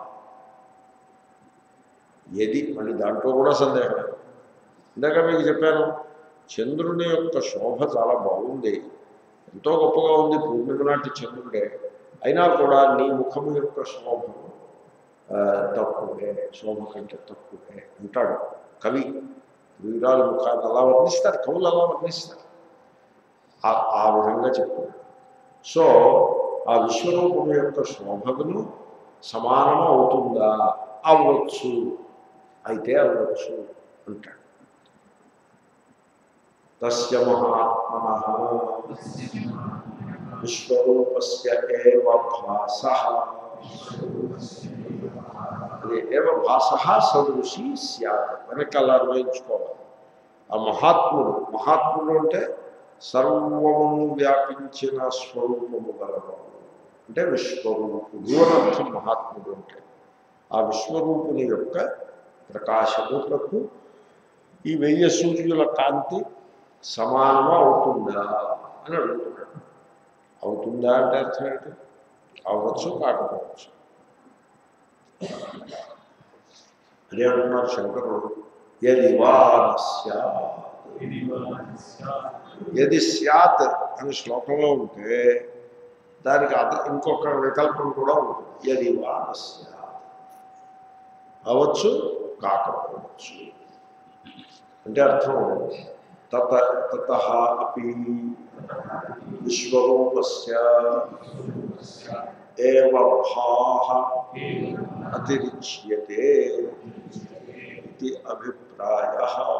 Speaker 1: ఏది మళ్ళీ దాంట్లో కూడా సందేహం లేదు. ఇందాక మీకు చెప్పాను చంద్రుని యొక్క శోభ చాలా బాగుంది ఎంతో గొప్పగా ఉంది పూర్ణిమ నాటి చంద్రుడే అయినా కూడా నీ ముఖము యొక్క శోభను ఆ, తక్కువే శోభ కంటే తక్కువే అంటాడు కవి వీరాల ముఖాన్ని అలా వర్ణిస్తారు కవులు అలా వర్ణిస్తారు ఆ- ఆ విధంగా చెప్తున్నాడు సో ఆ విశ్వరూపం యొక్క శోభను సమానం అవుతుందా అవ్వచ్చు అయితే అవ్వచ్చు అంటాడు తస్య మహాత్మన విశ్వరూపస్య ఏవ భాస అది ఏవ భాస సదృశి స్యాత్ వెనకాల అన్వయించుకోవాలి ఆ మహాత్ముడు మహాత్ముడు అంటే సర్వమును వ్యాపించిన స్వరూపము గలవాడు అంటే విశ్వరూపుడు అని అర్థం మహాత్ముడు అంటే ఆ విశ్వరూపుని యొక్క ప్రకాశములకు ఈ వెయ్యి సూర్యుల కాంతి సమానమా అవుతుందా అని అడుగుతున్నాడు అవుతుందా అంటే అర్థం ఏంటి అవ్వచ్చు కాకపోవచ్చు అదే అంటున్నారు శంకరుడు ఎది వా స్యాత్ ఎది స్యాత్ అనే శ్లోకంలో ఉంటే దానికి అద ఇంకొక వికల్పం కూడా ఉంటుంది ఎది వా స్యాత్ అవచ్చు కాకపోవచ్చు అంటే అర్థం తత తత అపి విశ్వరూపస్య ఏవ భాః అతిరిచ్యతే ఇది అభిప్రాయ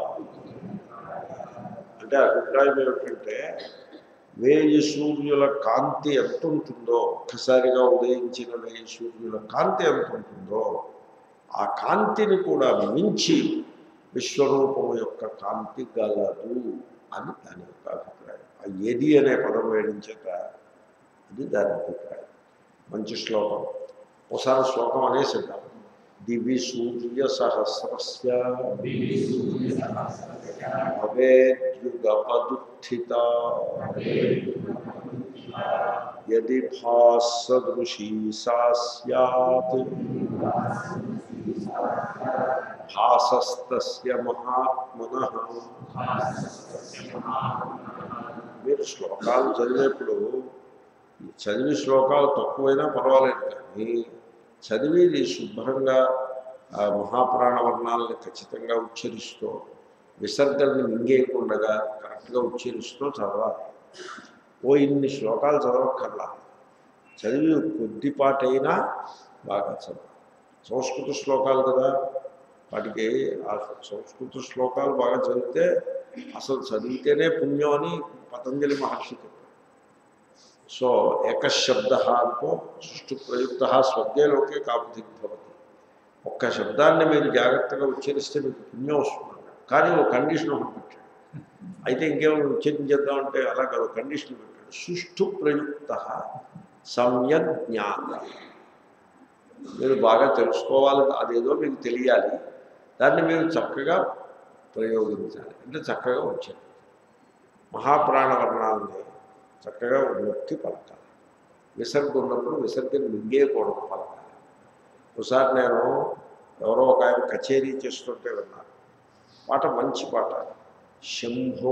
Speaker 1: అంటే అభిప్రాయం ఏమిటంటే వేయి సూర్యుల కాంతి ఎంత ఉంటుందో ఒక్కసారిగా ఉదయించిన వేయి సూర్యుల కాంతి ఎంత ఉంటుందో ఆ కాంతిని కూడా మించి విశ్వరూపము యొక్క కాంతి గలదు అని దాని యొక్క అభిప్రాయం ఆ ఏది అనే పదం వేయించక అది దాని అభిప్రాయం మంచి శ్లోకం ఒకసారి శ్లోకం అనేసిద్దాం దివి సూర్య సహస్రస్య భవేద్యుగపదుత్థిత యది భాసదృశీ సా స్యాత్ భాసస్తస్య మహాత్మన మీరు శ్లోకాలు చదివేప్పుడు చదివి శ్లోకాలు తక్కువైనా పర్వాలేదు కానీ చదివి శుభ్రంగా ఆ మహాప్రాణ వర్ణాలని ఖచ్చితంగా ఉచ్చరిస్తూ విసర్గల్ని మింగేయకుండా కరెక్ట్గా ఉచ్చరిస్తూ చదవాలి ఓ ఇన్ని శ్లోకాలు చదవక్కర్లా చదివి కొద్దిపాటైనా బాగా చదవాలి సంస్కృత శ్లోకాలు కదా వాటికి ఆ సంస్కృత శ్లోకాలు బాగా చదివితే అసలు చదివితేనే పుణ్యం అని పతంజలి మహర్షి చెప్పారు సో ఏకశబ్ద అనుకో సృష్టి ప్రయుక్త స్వర్గేలోకే కాపుదిగ్భవతి ఒక్క శబ్దాన్ని మీరు జాగ్రత్తగా ఉచ్చరిస్తే మీకు పుణ్యం వస్తుంది కానీ ఒక కండిషన్ ఒకటి పెట్టాడు అయితే ఇంకేమైనా ఉచ్చరించేద్దామంటే అలా కాదు కండిషన్ పెట్టాడు సుష్ఠు ప్రయుక్త సమ్యక్ జ్ఞాన మీరు బాగా తెలుసుకోవాలి అదేదో మీకు తెలియాలి దాన్ని మీరు చక్కగా ప్రయోగించాలి అంటే చక్కగా వచ్చారు మహాప్రాణవర్ణాలని చక్కగా నొక్కి పలకాలి విసర్గ ఉన్నప్పుడు విసర్గని మింగేయకూడదు పలకాలి ఒకసారి నేను ఎవరో ఒక ఆయన కచేరీ చేస్తుంటే విన్నాను పాట మంచి పాట శంభో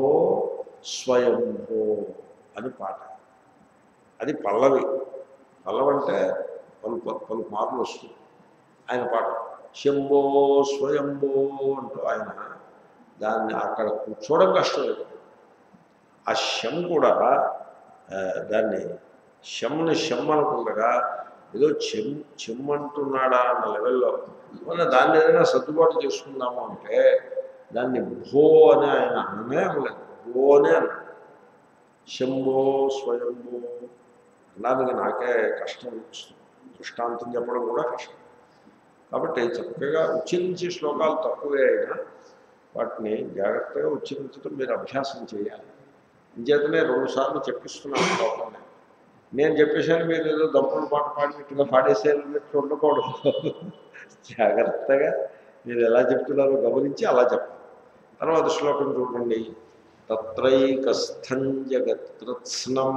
Speaker 1: స్వయంభో అని పాట అది పల్లవి పల్లవి అంటే పలు పలు పలు మార్లు వస్తుంది ఆయన పాట శంభో స్వయంభో అంటూ ఆయన దాన్ని అక్కడ కూర్చోవడం కష్టం లేదు ఆ శం కూడా ఆ, దాన్ని శమ్ని శమ్ అనుకుండగా ఏదో చెమ్ చెమ్మంటున్నాడా అన్న లెవెల్లో మన దాన్ని ఏదైనా సర్దుబాటు చేసుకుందాము అంటే దాన్ని భో అని ఆయన అననే అనలేదు భో అనే అన్నాడు శంభో స్వయంభో అన్నానికి నాకే కష్టం అనిపిస్తుంది దృష్టాంతం చెప్పడం కూడా కష్టం కాబట్టి చక్కగా ఉచ్చరించే శ్లోకాలు తక్కువే అయినా వాటిని జాగ్రత్తగా ఉచ్చరించడం మీరు అభ్యాసం చేయాలి ఇంచేతనే రెండుసార్లు చెప్పిస్తున్నాను శ్లోకాన్ని నేను చెప్పేశాను మీరు ఏదో దంపుడు పాట పాడినట్టుగా పాడేసేటట్టు ఉండకూడదు జాగ్రత్తగా మీరు ఎలా చెప్తున్నారో గమనించి అలా చెప్పాలి తర్వాత శ్లోకం చూడండి తత్రైకస్థం జగత్కృత్స్నం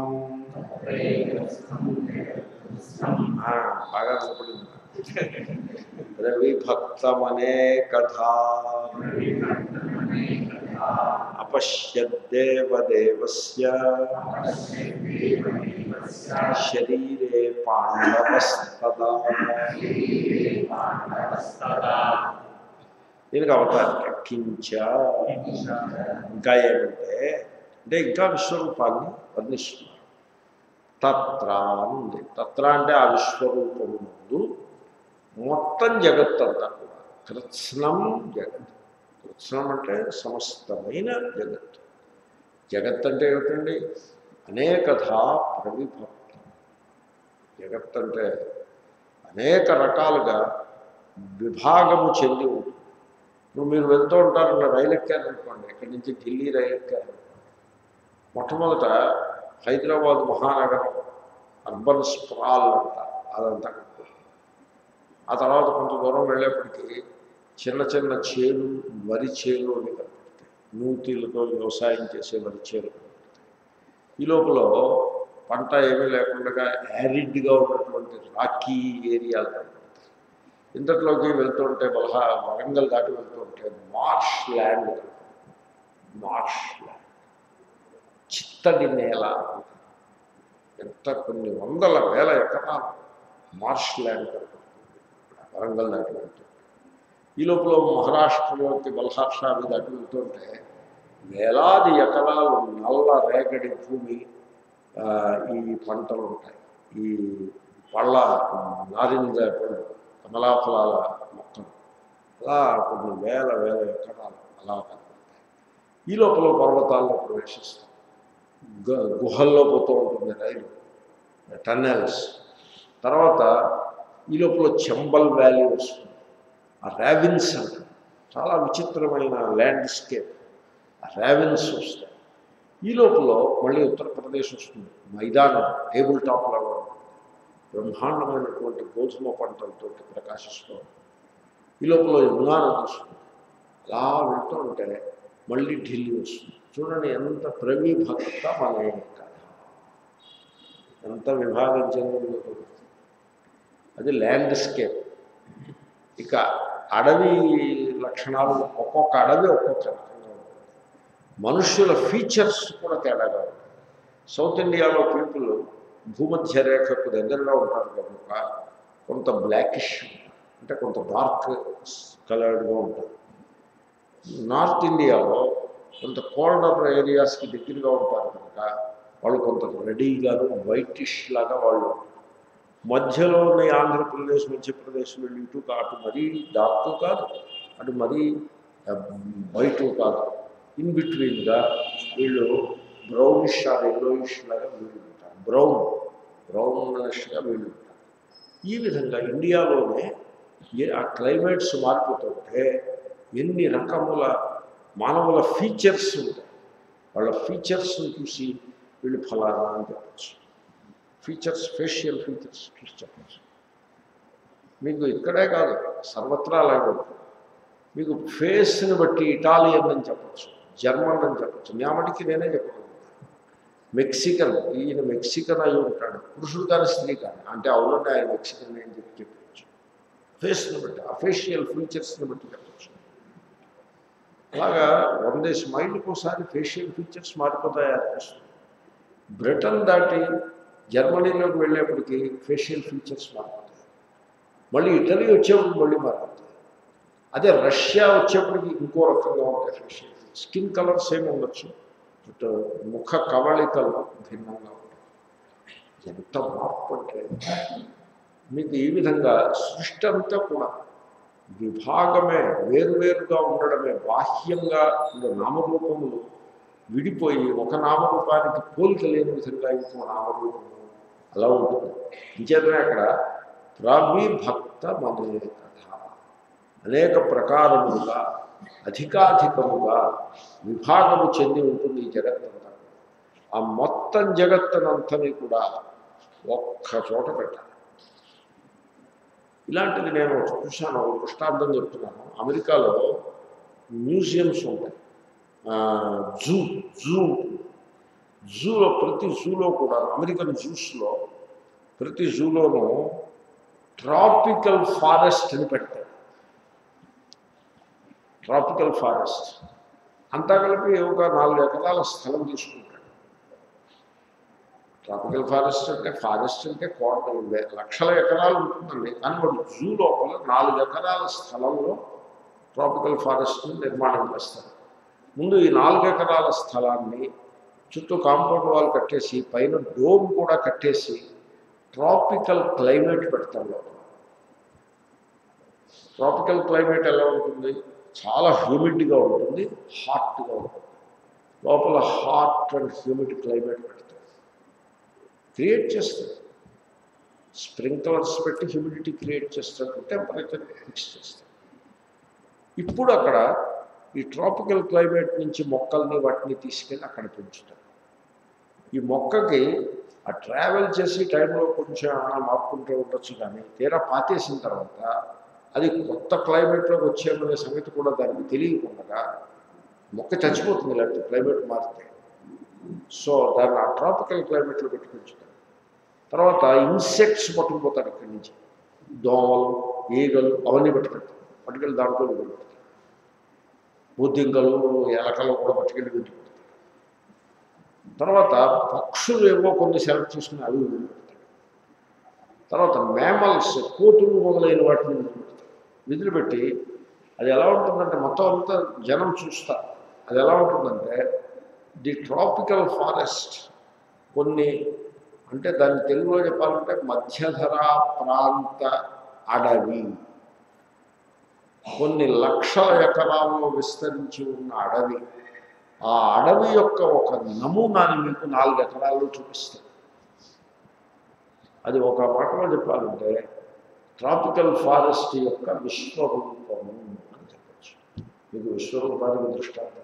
Speaker 1: ఆ, బాగా వినపడింది రవిభక్తమనే కథ అపశ్యద్దేవదేవస్య శరీరే పాండవస్తదా దీనికి అవతారిక కించ ఇంకా ఏమంటే అంటే ఇంకా విశ్వరూపాన్ని వర్ణిస్తున్నారు తత్ర అని ఉంది తత్ర అంటే ఆ విశ్వరూపము ముందు మొత్తం జగత్ అంతా కూడా కృత్స్నం జగత్ కృత్స్నం అంటే సమస్తమైన జగత్ జగత్ అంటే ఏమిటండి అనేకథా ప్రవిభక్తం జగత్ అంటే అనేక రకాలుగా విభాగము చెంది ఉంటుంది ఇప్పుడు మీరు వెళ్తూ ఉంటారు నా రైలు ఎక్కారనుకోండి ఇక్కడి నుంచి ఢిల్లీ రైలు ఎక్కారు మొట్టమొదట హైదరాబాద్ మహానగరం అర్బన్ స్ప్రాల్ అంటారు అదంతా కట్టుకుంటారు ఆ తర్వాత కొంత దూరం వెళ్ళేప్పటికీ చిన్న చిన్న చేలు వరి చేలు అవి కనపడతాయి నూతిలతో వ్యవసాయం చేసే వరి చేలు కనపడతాయి ఈ లోపల పంట ఏమీ లేకుండా యారిడ్గా ఉన్నటువంటి రాకీ ఏరియాలు కనపడతాయి ఇంతట్లోకి వెళ్తుంటే బలహా వరంగల్ దాటి వెళ్తుంటే మార్ష్ ల్యాండ్ కనపడుతుంది. మార్ష్ ల్యాండ్ చిత్తడి నేల ఎంత కొన్ని వందల వేల ఎకరాలు మార్ష్ ల్యాండ్ కనపడుతుంది వరంగల్ దాటి వెళ్తుంటే ఈ లోపల మహారాష్ట్రలోకి బల్హార్షా అవి దాటి వెళ్తుంటే వేలాది ఎకరాలు నల్ల రేగడి భూమి ఆ, ఈ పంటలు ఉంటాయి ఈ పళ్ళ నారింజ పళ్ళు కమలాఫలాల మొక్కలు అలా కొన్ని వేల వేల ఎకరాలు అలా కనపడతాయి ఈ లోపల పర్వతాల్లో ప్రవేశిస్తాం గు- గుహల్లో పోతూ ఉంటుంది రైలు టన్నెల్స్ తర్వాత ఈ లోపల చంబల్ వ్యాలీ వస్తుంది ఆ ర్యావిన్స్ అంటారు చాలా విచిత్రమైన ల్యాండ్స్కేప్ ఆ ర్యావిన్స్ వస్తాయి ఈ లోపల మళ్ళీ ఉత్తరప్రదేశ్ వస్తుంది మైదానం టేబుల్ టాప్ లాగా ఉంటుంది. బ్రహ్మాండమైనటువంటి గోధుమ పంటలతో ప్రకాశిస్తూ ఉంటుంది. ఈ లోపల యమునా నది వస్తుంది అలా వెళ్తూ ఉంటే మళ్ళీ ఢిల్లీ వస్తుంది చూడండి ఎంత ప్రవిభక్తం అనే కథ ఎంత విభాగం చెందిందో చూడండి. అది ల్యాండ్స్కేప్ ఇక అడవి లక్షణాలు ఒక్కొక్క అడవి ఒక్కొక్క రకంగా ఉంటుంది మనుష్యుల ఫీచర్స్ కూడా తేడాగా ఉంటాయి సౌత్ ఇండియాలో పీపుల్ భూమధ్య రేఖకు దగ్గరగా ఉంటారు కనుక కొంత బ్లాకిష్ అంటే కొంత డార్క్ కలర్డ్గా ఉంటారు నార్త్ ఇండియాలో కొంత కోల్డర్ ఏరియాస్కి దగ్గరగా ఉంటారు కనుక వాళ్ళు కొంత రెడీగాను వైటిష్ లాగా వాళ్ళు ఉంటారు. మధ్యలో ఉన్న ఈ ఆంధ్రప్రదేశ్ మధ్యప్రదేశ్ వీళ్ళు ఇటు కా- అటు మరీ డార్క్ కాదు అటు మరీ వైట్ కాదు ఇన్ బిట్వీన్గా వీళ్ళు బ్రౌనిష్ ఆర్ ఎల్లోయిష్ లాగా వీళ్ళు ఉంటారు బ్రౌన్ బ్రౌనిష్గా వీళ్ళు ఉంటారు ఈ విధంగా ఇండియాలోనే ఏ- ఆ క్లైమేట్స్ మారిపోతుంటే ఎన్ని రకముల మానవుల ఫీచర్స్ ఉంటాయి వాళ్ళ ఫీచర్స్ని చూసి వీళ్ళు ఫలానా అని చెప్పచ్చు ఫీచర్స్ ఫేషియల్ ఫీచర్స్ చూసి చెప్పచ్చు మీకు ఇక్కడే కాదు సర్వత్రా అలాగే ఉంటుంది మీకు ఫేస్ని బట్టి ఇటాలియన్ అని చెప్పచ్చు జర్మన్ అని చెప్పచ్చు నేమటికి నేనే చెప్పగలుగుతాను మెక్సికన్ ఈయన మెక్సికన్ అయి ఉంటాడు పురుషుడు కానీ స్త్రీ కానీ అంటే అవునండి ఆయన మెక్సికన్ అని చెప్పి చెప్పచ్చు ఫేస్ని బట్టి ఆ ఫేషియల్ ఫీచర్స్ని బట్టి చెప్పచ్చు అలాగా వంద స్మైల్కి ఒకసారి ఫేషియల్ ఫీచర్స్ మారిపోతాయి అనిపిస్తుంది బ్రిటన్ దాటి జర్మనీలోకి వెళ్ళేప్పటికీ ఫేషియల్ ఫీచర్స్ మారిపోతాయి మళ్ళీ ఇటలీ వచ్చేప్పుడు మళ్ళీ మారుతుంది అదే రష్యా వచ్చేప్పటికి ఇంకో రకంగా ఉంటాయి ఫేషియల్ స్కిన్ కలర్ సేమ్ ఉండొచ్చు బట్ ముఖ కవళికలు భిన్నంగా ఉంటాయి ఎంత మార్పు అంటే మీకు ఈ విధంగా సృష్టి అంతా కూడా విభాగమే వేరువేరుగా ఉండడమే బాహ్యంగా ఉండే నామరూపములు విడిపోయి ఒక నామరూపానికి పోలిక లేని విధంగా ఇంకో నామరూపము అలా ఉంటుంది ఇంచేతనే అక్కడ ప్రావిభక్త మనే కథ అనేక ప్రకారములుగా అధికాధికముగా విభాగము చెంది ఉంటుంది ఈ జగత్తంతా ఆ మొత్తం జగత్తునంతని కూడా ఒక్క చోట పెట్టాలి ఇలాంటిది నేను చూశాను ఒక దృష్టాంతం చెప్తున్నాను అమెరికాలో మ్యూజియంస్ ఉంటాయి ఆ, జూ జూ ఉంటుంది. జూలో ప్రతి జూలో కూడా అమెరికన్ జూస్లో ప్రతి జూలోనూ ట్రాపికల్ ఫారెస్ట్ అని పెడతారు ట్రాపికల్ ఫారెస్ట్ అంతా కలిపి ఒక నాలుగు ఎకరాల స్థలం తీసుకుంటాడు ట్రాపికల్ ఫారెస్ట్ అంటే ఫారెస్ట్ అంటే కోట వే- లక్షల ఎకరాలు ఉంటుందండి కానీ వాడు జూ లోపల నాలుగు ఎకరాల స్థలంలో ట్రాపికల్ ఫారెస్ట్ని నిర్మాణం చేస్తారు ముందు ఈ నాలుగు ఎకరాల స్థలాన్ని చుట్టూ కాంపౌండ్ వాల్ కట్టేసి పైన డోమ్ కూడా కట్టేసి ట్రాపికల్ క్లైమేట్ పెడతారు లోపల ట్రాపికల్ క్లైమేట్ ఎలా ఉంటుంది చాలా హ్యూమిడ్గా ఉంటుంది హాట్గా ఉంటుంది లోపల హాట్ అండ్ హ్యూమిడ్ క్లైమేట్ పెడతారు క్రియేట్ చేస్తారు స్ప్రింక్లర్స్ పెట్టి హ్యూమిడిటీ క్రియేట్ చేస్తారు టెంపరేచర్ ఫిక్స్ చేస్తారు ఇప్పుడు అక్కడ ఈ ట్రాపికల్ క్లైమేట్ నుంచి మొక్కల్ని వాటిని తీసుకెళ్ళి అక్కడ పెంచుతారు ఈ మొక్కకి ఆ ట్రావెల్ చేసి టైంలో కొంచెం ఏమైనా మార్పుంటూ ఉండొచ్చు కానీ తీరా పాతేసిన తర్వాత అది కొత్త క్లైమేట్లోకి వచ్చేమనే సంగతి కూడా దానికి తెలియకుండా మొక్క చచ్చిపోతుంది లేకపోతే క్లైమేట్ మారితే సో దాన్ని ఆ ట్రాపికల్ క్లైమేట్లో పెట్టి పెంచుతారు తర్వాత ఇన్సెక్ట్స్ పట్టుకుపోతారు ఇక్కడి నుంచి దోమలు ఈగలు అవన్నీ పట్టుకెళ్తారు పట్టుకెళ్ళి దాంట్లో పెడతారు బుద్ధింకలు ఎలకలు కూడా పట్టుకెళ్ళి పెట్టి పెడతారు తర్వాత పక్షులు ఏవో కొన్ని సెలెక్ట్ చేసుకుని అవి వదిలిపెడతారు తర్వాత మేమల్స్ కోతులు మొదలైన వాటిని వదిలిపెడతారు వదిలిపెట్టి అది ఎలా ఉంటుందంటే మొత్తం అంతా జనం చూస్తారు అది ఎలా ఉంటుందంటే ది ట్రాపికల్ ఫారెస్ట్ కొన్ని అంటే దాన్ని తెలుగులో చెప్పాలంటే మధ్యధరా ప్రాంత అడవి కొన్ని లక్షల ఎకరాల్లో విస్తరించి ఉన్న అడవి ఆ అడవి యొక్క ఒక నమూనాని మీకు నాలుగు ఎకరాల్లో చూపిస్తుంది అది ఒక మాటలో చెప్పాలంటే ట్రాపికల్ ఫారెస్ట్ యొక్క విశ్వరూపము అని చెప్పచ్చు మీకు విశ్వరూపానికి దృష్టాంతం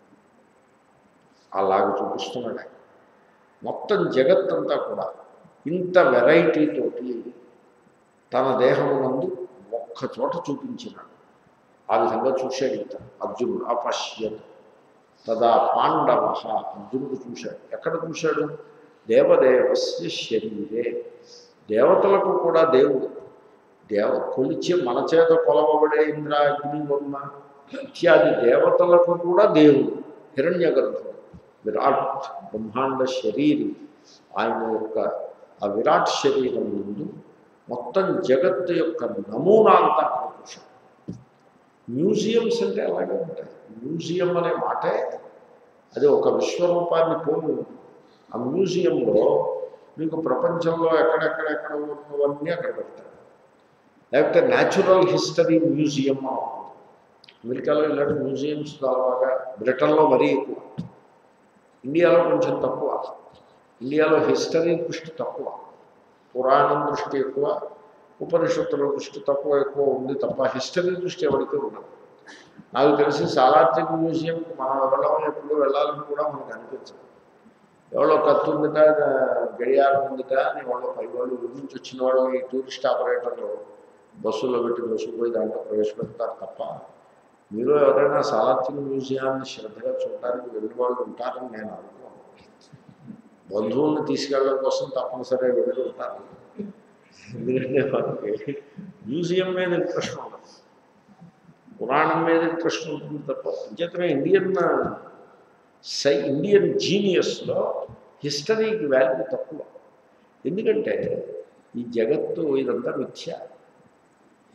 Speaker 1: అలాగ చూపిస్తున్నాడు ఆయన. మొత్తం జగత్తంతా కూడా ఇంత వెరైటీతోటి తన దేహమునందు ఒక్క చోట చూపించినాడు ఆ విధంగా చూశాడు ఇత అర్జునుడు అపశ్యత్ తదా పాండవ అర్జునుడు చూశాడు ఎక్కడ చూశాడు దేవదేవస్య శరీరే దేవతలకు కూడా దేవుడు దేవ కొలిచే మన చేత కొలవబడే ఇంద్ర అగ్ని వర్మ ఇత్యాది దేవతలకు కూడా దేవుడు హిరణ్య గర్భుడు విరాట్ బ్రహ్మాండ శరీరి ఆయన యొక్క ఆ విరాట్ శరీరం ముందు మొత్తం జగత్తు యొక్క నమూనా అంతా అక్కడ చూశాడు మ్యూజియంస్ అంటే అలాగే ఉంటాయి మ్యూజియం అనే మాటే అది ఒక విశ్వరూపాన్ని పోలి ఉంటుంది ఆ మ్యూజియంలో మీకు ప్రపంచంలో ఎక్కడెక్కడెక్కడ ఉన్నవన్నీ అక్కడ పెడతారు లేకపోతే న్యాచురల్ హిస్టరీ మ్యూజియం అని ఉంటుంది. అమెరికాలో ఇలాంటి మ్యూజియంస్ చాలా బాగా బ్రిటన్లో మరీ ఎక్కువ ఇండియాలో కొంచెం తక్కువ ఇండియాలో హిస్టరీ దృష్టి తక్కువ పురాణం దృష్టి ఎక్కువ ఉపనిషత్తుల దృష్టి తక్కువ ఎక్కువ ఉంది తప్ప హిస్టరీ దృష్టి ఎవరికి ఉండదు నాకు తెలిసి సాలార్జంగ్ మ్యూజియంకి మనం వెళ్ళడం ఎప్పుడు వెళ్ళాలని కూడా మనకు అనిపించదు ఎవరో కత్తి ఉందిట గడియారం ఉందిట అని వాళ్ళు పై వాళ్ళు ఊరి నుంచి వచ్చిన వాళ్ళు ఈ టూరిస్ట్ ఆపరేటర్లు బస్సులో పెట్టి బస్సుకు పోయి దాంట్లో ప్రవేశపెడతారు తప్ప మీరు ఎవరైనా సాలార్జంగ్ మ్యూజియాన్ని శ్రద్ధగా చూడడానికి వెళ్ళిన వాళ్ళు ఉంటారని నేను అనుకోను బంధువులను తీసుకెళ్ళడం కోసం తప్పనిసరిగా వెళ్ళి ఉంటారు ఎందుకంటే వాళ్ళకి మ్యూజియం మీద ఇంట్రెస్ట్ ఉండదు పురాణం మీద ఇంట్రెస్ట్ ఉంటుంది తప్ప అంచేతనే ఇండియన్ సై ఇండియన్ జీనియస్లో హిస్టరీకి వాల్యూ తక్కువ ఎందుకంటే ఈ జగత్తు ఇదంతా మిథ్య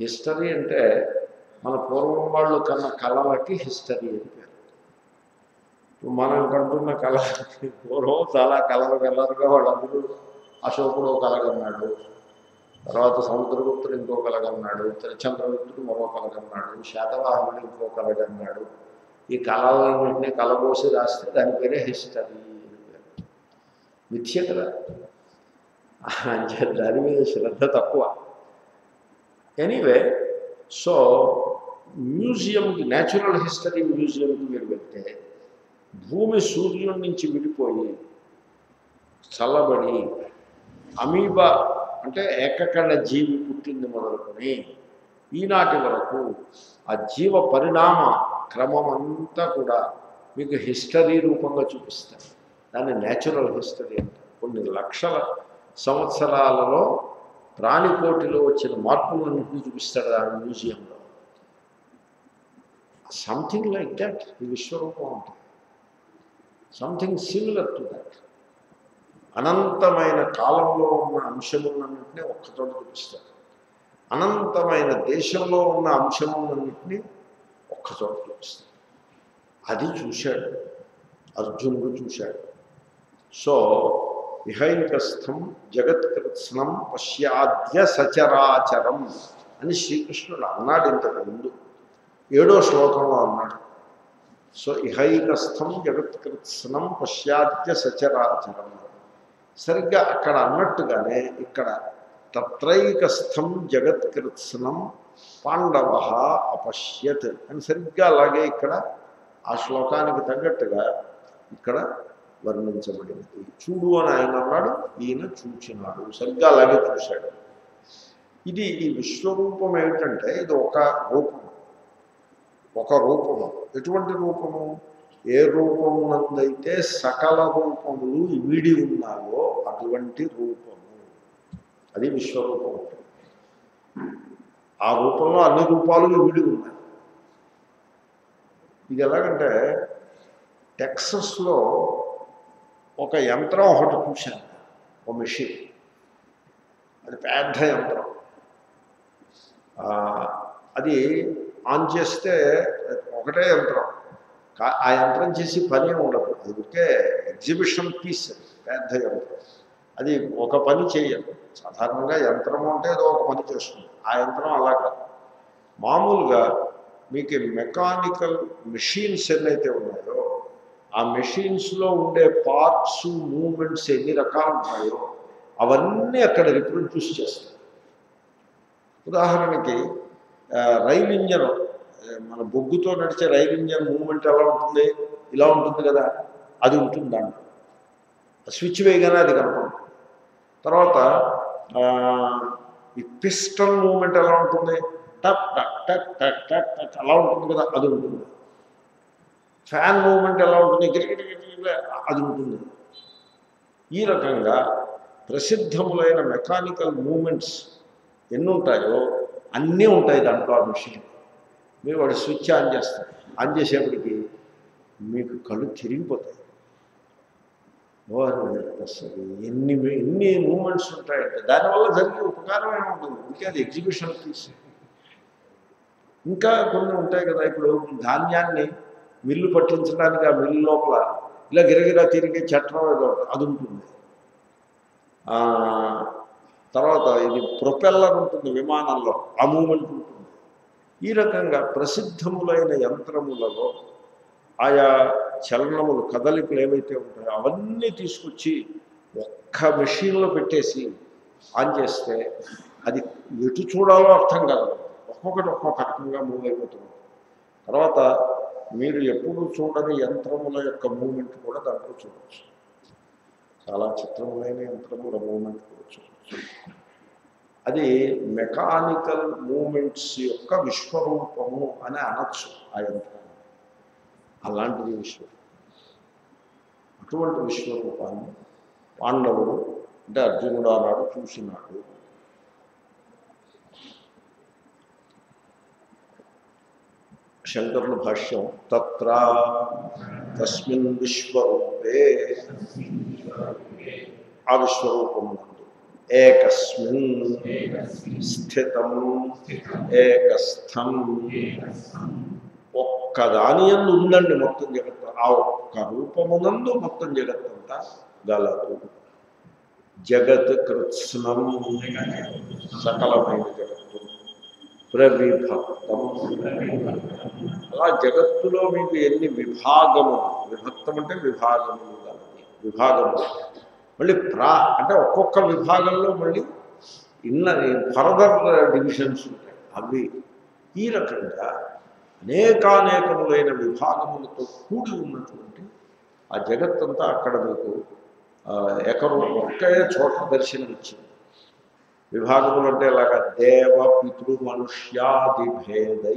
Speaker 1: హిస్టరీ అంటే మన పూర్వం వాళ్ళు కన్న కళలకి హిస్టరీ అని పేరు ఇప్పుడు మనం కంటున్న కళ పూర్వం చాలా కళలు కలరుగా వాళ్ళందరూ అశోకుడు ఒక కలగన్నాడు తర్వాత సముద్రగుప్తుడు ఇంకో కలగన్నాడు చంద్రగుప్తుడు మరో కలగన్నాడు శాతవాహనుడు ఇంకో కలగన్నాడు ఈ కళలన్నింటినీ కలబోసి రాస్తే దాని పేరే హిస్టరీ అని పేరు మిథ్య కదా అంచే దాని మీద శ్రద్ధ తక్కువ ఎనీవే సో మ్యూజియంకి న్యాచురల్ హిస్టరీ మ్యూజియంకి మీరు వెళ్తే భూమి సూర్యుడి నుంచి విడిపోయి చల్లబడి అమీబా అంటే ఏకకణ జీవి పుట్టింది మొదలుకొని ఈనాటి వరకు ఆ జీవ పరిణామ క్రమం అంతా కూడా మీకు హిస్టరీ రూపంగా చూపిస్తారు దాన్ని న్యాచురల్ హిస్టరీ అంటారు కొన్ని లక్షల సంవత్సరాలలో ప్రాణికోటిలో వచ్చిన మార్పులన్నింటినీ చూపిస్తాడు ఆ మ్యూజియంలో సంథింగ్ లైక్ దట్ ఈ విశ్వరూపం ఉంటుంది సంథింగ్ సిమిలర్ టు దట్ అనంతమైన కాలంలో ఉన్న అంశములన్నింటినీ ఒక్కచోట చూపిస్తారు అనంతమైన దేశంలో ఉన్న అంశములన్నింటినీ ఒక్కచోట చూపిస్తారు అది చూశాడు అర్జునుడు చూశాడు సో ఇహైకస్థం జగత్కృత్స్నం పశ్చాద్య సచరాచరం అని శ్రీకృష్ణుడు అన్నాడు ఇంతకు ముందు ఏడో శ్లోకంలో అన్నాడు సో ఇహైకస్థం జగత్కృత్స్నం పశ్చాద్య సచరాచరం సరిగ్గా అక్కడ అన్నట్టుగానే ఇక్కడ తత్రైకస్థం జగత్కృత్స్నం పాండవ అపశ్యత్ అని సరిగ్గా అలాగే ఇక్కడ ఆ శ్లోకానికి తగ్గట్టుగా ఇక్కడ వర్ణించబడినది చూడు అని ఆయన అన్నాడు ఈయన చూచినాడు సరిగ్గా అలాగే చూశాడు ఇది ఈ విశ్వరూపం ఏమిటంటే ఇది ఒక రూపము ఒక రూపము ఎటువంటి రూపము ఏ రూపమునందైతే సకల రూపములు ఇమిడి ఉన్నాయో అటువంటి రూపము అది విశ్వరూపం ఆ రూపంలో అన్ని రూపాలు ఇమిడి ఉన్నాయి ఇది ఎలాగంటే టెక్సస్లో ఒక యంత్రం ఒకటి చూశాను ఒక మెషిన్ అది పెద్ద యంత్రం ఆ, అది ఆన్ చేస్తే ఒకటే యంత్రం కా- ఆ యంత్రం చేసి పని ఉండదు అది ఉంటే ఎగ్జిబిషన్ పీస్ అది, పెద్ద యంత్రం అది ఒక పని చేయదు సాధారణంగా యంత్రం అంటే ఏదో ఒక పని చేస్తుంది ఆ యంత్రం అలా కాదు మామూలుగా మీకు మెకానికల్ మెషిన్స్ ఎన్నైతే ఉన్నాయో ఆ మెషిన్స్లో ఉండే పార్ట్స్ మూమెంట్స్ ఎన్ని రకాలు ఉన్నాయో అవన్నీ అక్కడ రిప్రొడ్యూస్ చేస్తాయి ఉదాహరణకి ఆ, రైలు ఇంజన్ ఆ, మన బొగ్గుతో నడిచే రైలు ఇంజన్ మూమెంట్ ఎలా ఉంటుంది ఇలా ఉంటుంది కదా అది ఉంటుంది దాంట్లో స్విచ్ వేయగానే అది కనపడుతుంది తర్వాత ఆ, ఈ పిస్టన్ మూమెంట్ ఎలా ఉంటుంది టక్ టక్ టక్ టక్ టక్ టక్ అలా ఉంటుంది కదా అది ఉంటుంది ఫ్యాన్ మూమెంట్ ఎలా ఉంటుంది గిరిగిరి గిరిగిరి అది ఉంటుంది ఈ రకంగా ప్రసిద్ధములైన మెకానికల్ మూమెంట్స్ ఎన్ని ఉంటాయో అన్నీ ఉంటాయి దాంట్లో ఆ మిషన్ మీరు వాడు స్విచ్ ఆన్ చేస్తారు ఆన్ చేసేప్పటికి మీకు కళ్ళు తిరిగిపోతాయి ఓ అసలు ఎన్ని ఎన్ని మూమెంట్స్ ఉంటాయంటే దానివల్ల జరిగే ఉపకారం ఏముంటుంది ఇంకే అది ఎగ్జిబిషన్ తీసి ఇంకా కొన్ని ఉంటాయి కదా ఇప్పుడు ధాన్యాన్ని మిల్లు పట్టించడానికి ఆ మిల్లు లోపల ఇలా గిరగిరా తిరిగే చట్టం ఏదో ఒకటి, అది ఉంటుంది ఆ, తర్వాత ఇది ప్రొపెల్లర్ ఉంటుంది విమానంలో ఆ మూమెంట్ ఉంటుంది ఈ రకంగా ప్రసిద్ధములైన యంత్రములలో ఆయా చలనములు కదలికలు ఏవైతే ఉంటాయో అవన్నీ తీసుకొచ్చి ఒక్క మెషిన్లో పెట్టేసి ఆన్ చేస్తే అది ఎటు చూడాలో అర్థం కాదు ఒక్కొక్కటి ఒక్కొక్క రకంగా మూవ్ అయిపోతుంది తర్వాత మీరు ఎప్పుడు చూడని యంత్రముల యొక్క మూమెంట్ కూడా దాంట్లో చూడవచ్చు చాలా చిత్రములైన యంత్రముల మూమెంట్ కూడా చూడవచ్చు అది మెకానికల్ మూమెంట్స్ యొక్క విశ్వరూపము అని అనొచ్చు ఆ యంత్రం అలాంటిది విశ్వం అటువంటి విశ్వరూపాన్ని పాండవుడు అంటే అర్జునుడు ఆనాడు చూసినాడు శంకరుల భాష్యం తత్ర తస్మిన్ విశ్వరూపే ఆ విశ్వరూపమునందు ఏకస్మిన్ స్థితం ఏకస్థం ఒక్కదాని యందు ఉందండి మొత్తం జగత్తు ఆ ఒక్క రూపమునందు మొత్తం జగత్తంతా గలదు జగత్ కృత్స్నం సకలమైన జగత్తు ప్రవిభక్తం అలా జగత్తులో మీకు ఎన్ని విభాగములు విభక్తం అంటే విభాగములు గలది విభాగములు మళ్ళీ ప్రా అంటే ఒక్కొక్క విభాగంలో మళ్ళీ ఇన్న ఫర్దర్ డివిజన్స్ ఉంటాయి అవి ఈ రకంగా అనేకానేకములైన విభాగములతో కూడి ఉన్నటువంటి ఆ జగత్తంతా అక్కడ మీకు ఆ, ఏకరూపం ఒకే చోట దర్శనమిచ్చింది విభాగములు అంటే ఇలాగా దేవ పితృ మనుష్యాది భేదై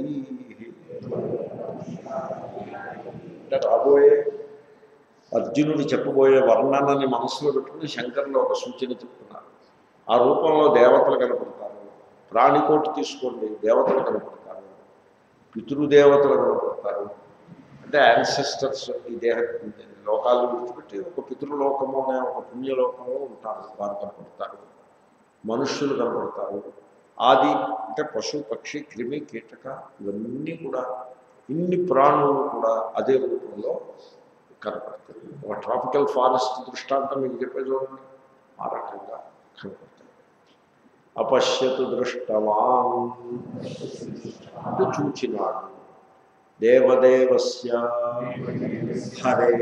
Speaker 1: అంటే రాబోయే అర్జునుడు చెప్పబోయే వర్ణనని మనసులో పెట్టుకుని శంకర్లు ఒక సూచన చెప్తున్నారు ఆ రూపంలో దేవతలు కనపడతారు ప్రాణికోటి తీసుకోండి దేవతలు కనపడతారు పితృదేవతలు కనపడతారు అంటే యాన్సెస్టర్స్ ఈ దేహ లోకాలు విడిచిపెట్టి ఒక పితృలోకము అనే ఒక పుణ్యలోకంలో ఉంటారు వారు కనపడతారు మనుష్యులు కనపడతారు ఆది అంటే పశు పక్షి క్రిమి కీటక ఇవన్నీ కూడా ఇన్ని ప్రాణులు కూడా అదే రూపంలో కనపడతాయి ఒక ట్రాపికల్ ఫారెస్ట్ దృష్టాంతం మీకు చెప్పే చూడండి ఆ రకంగా కనపడతాయి అపశ్యతు దృష్టవాన్ అంటే చూచినాడు దేవదేవస్య హరే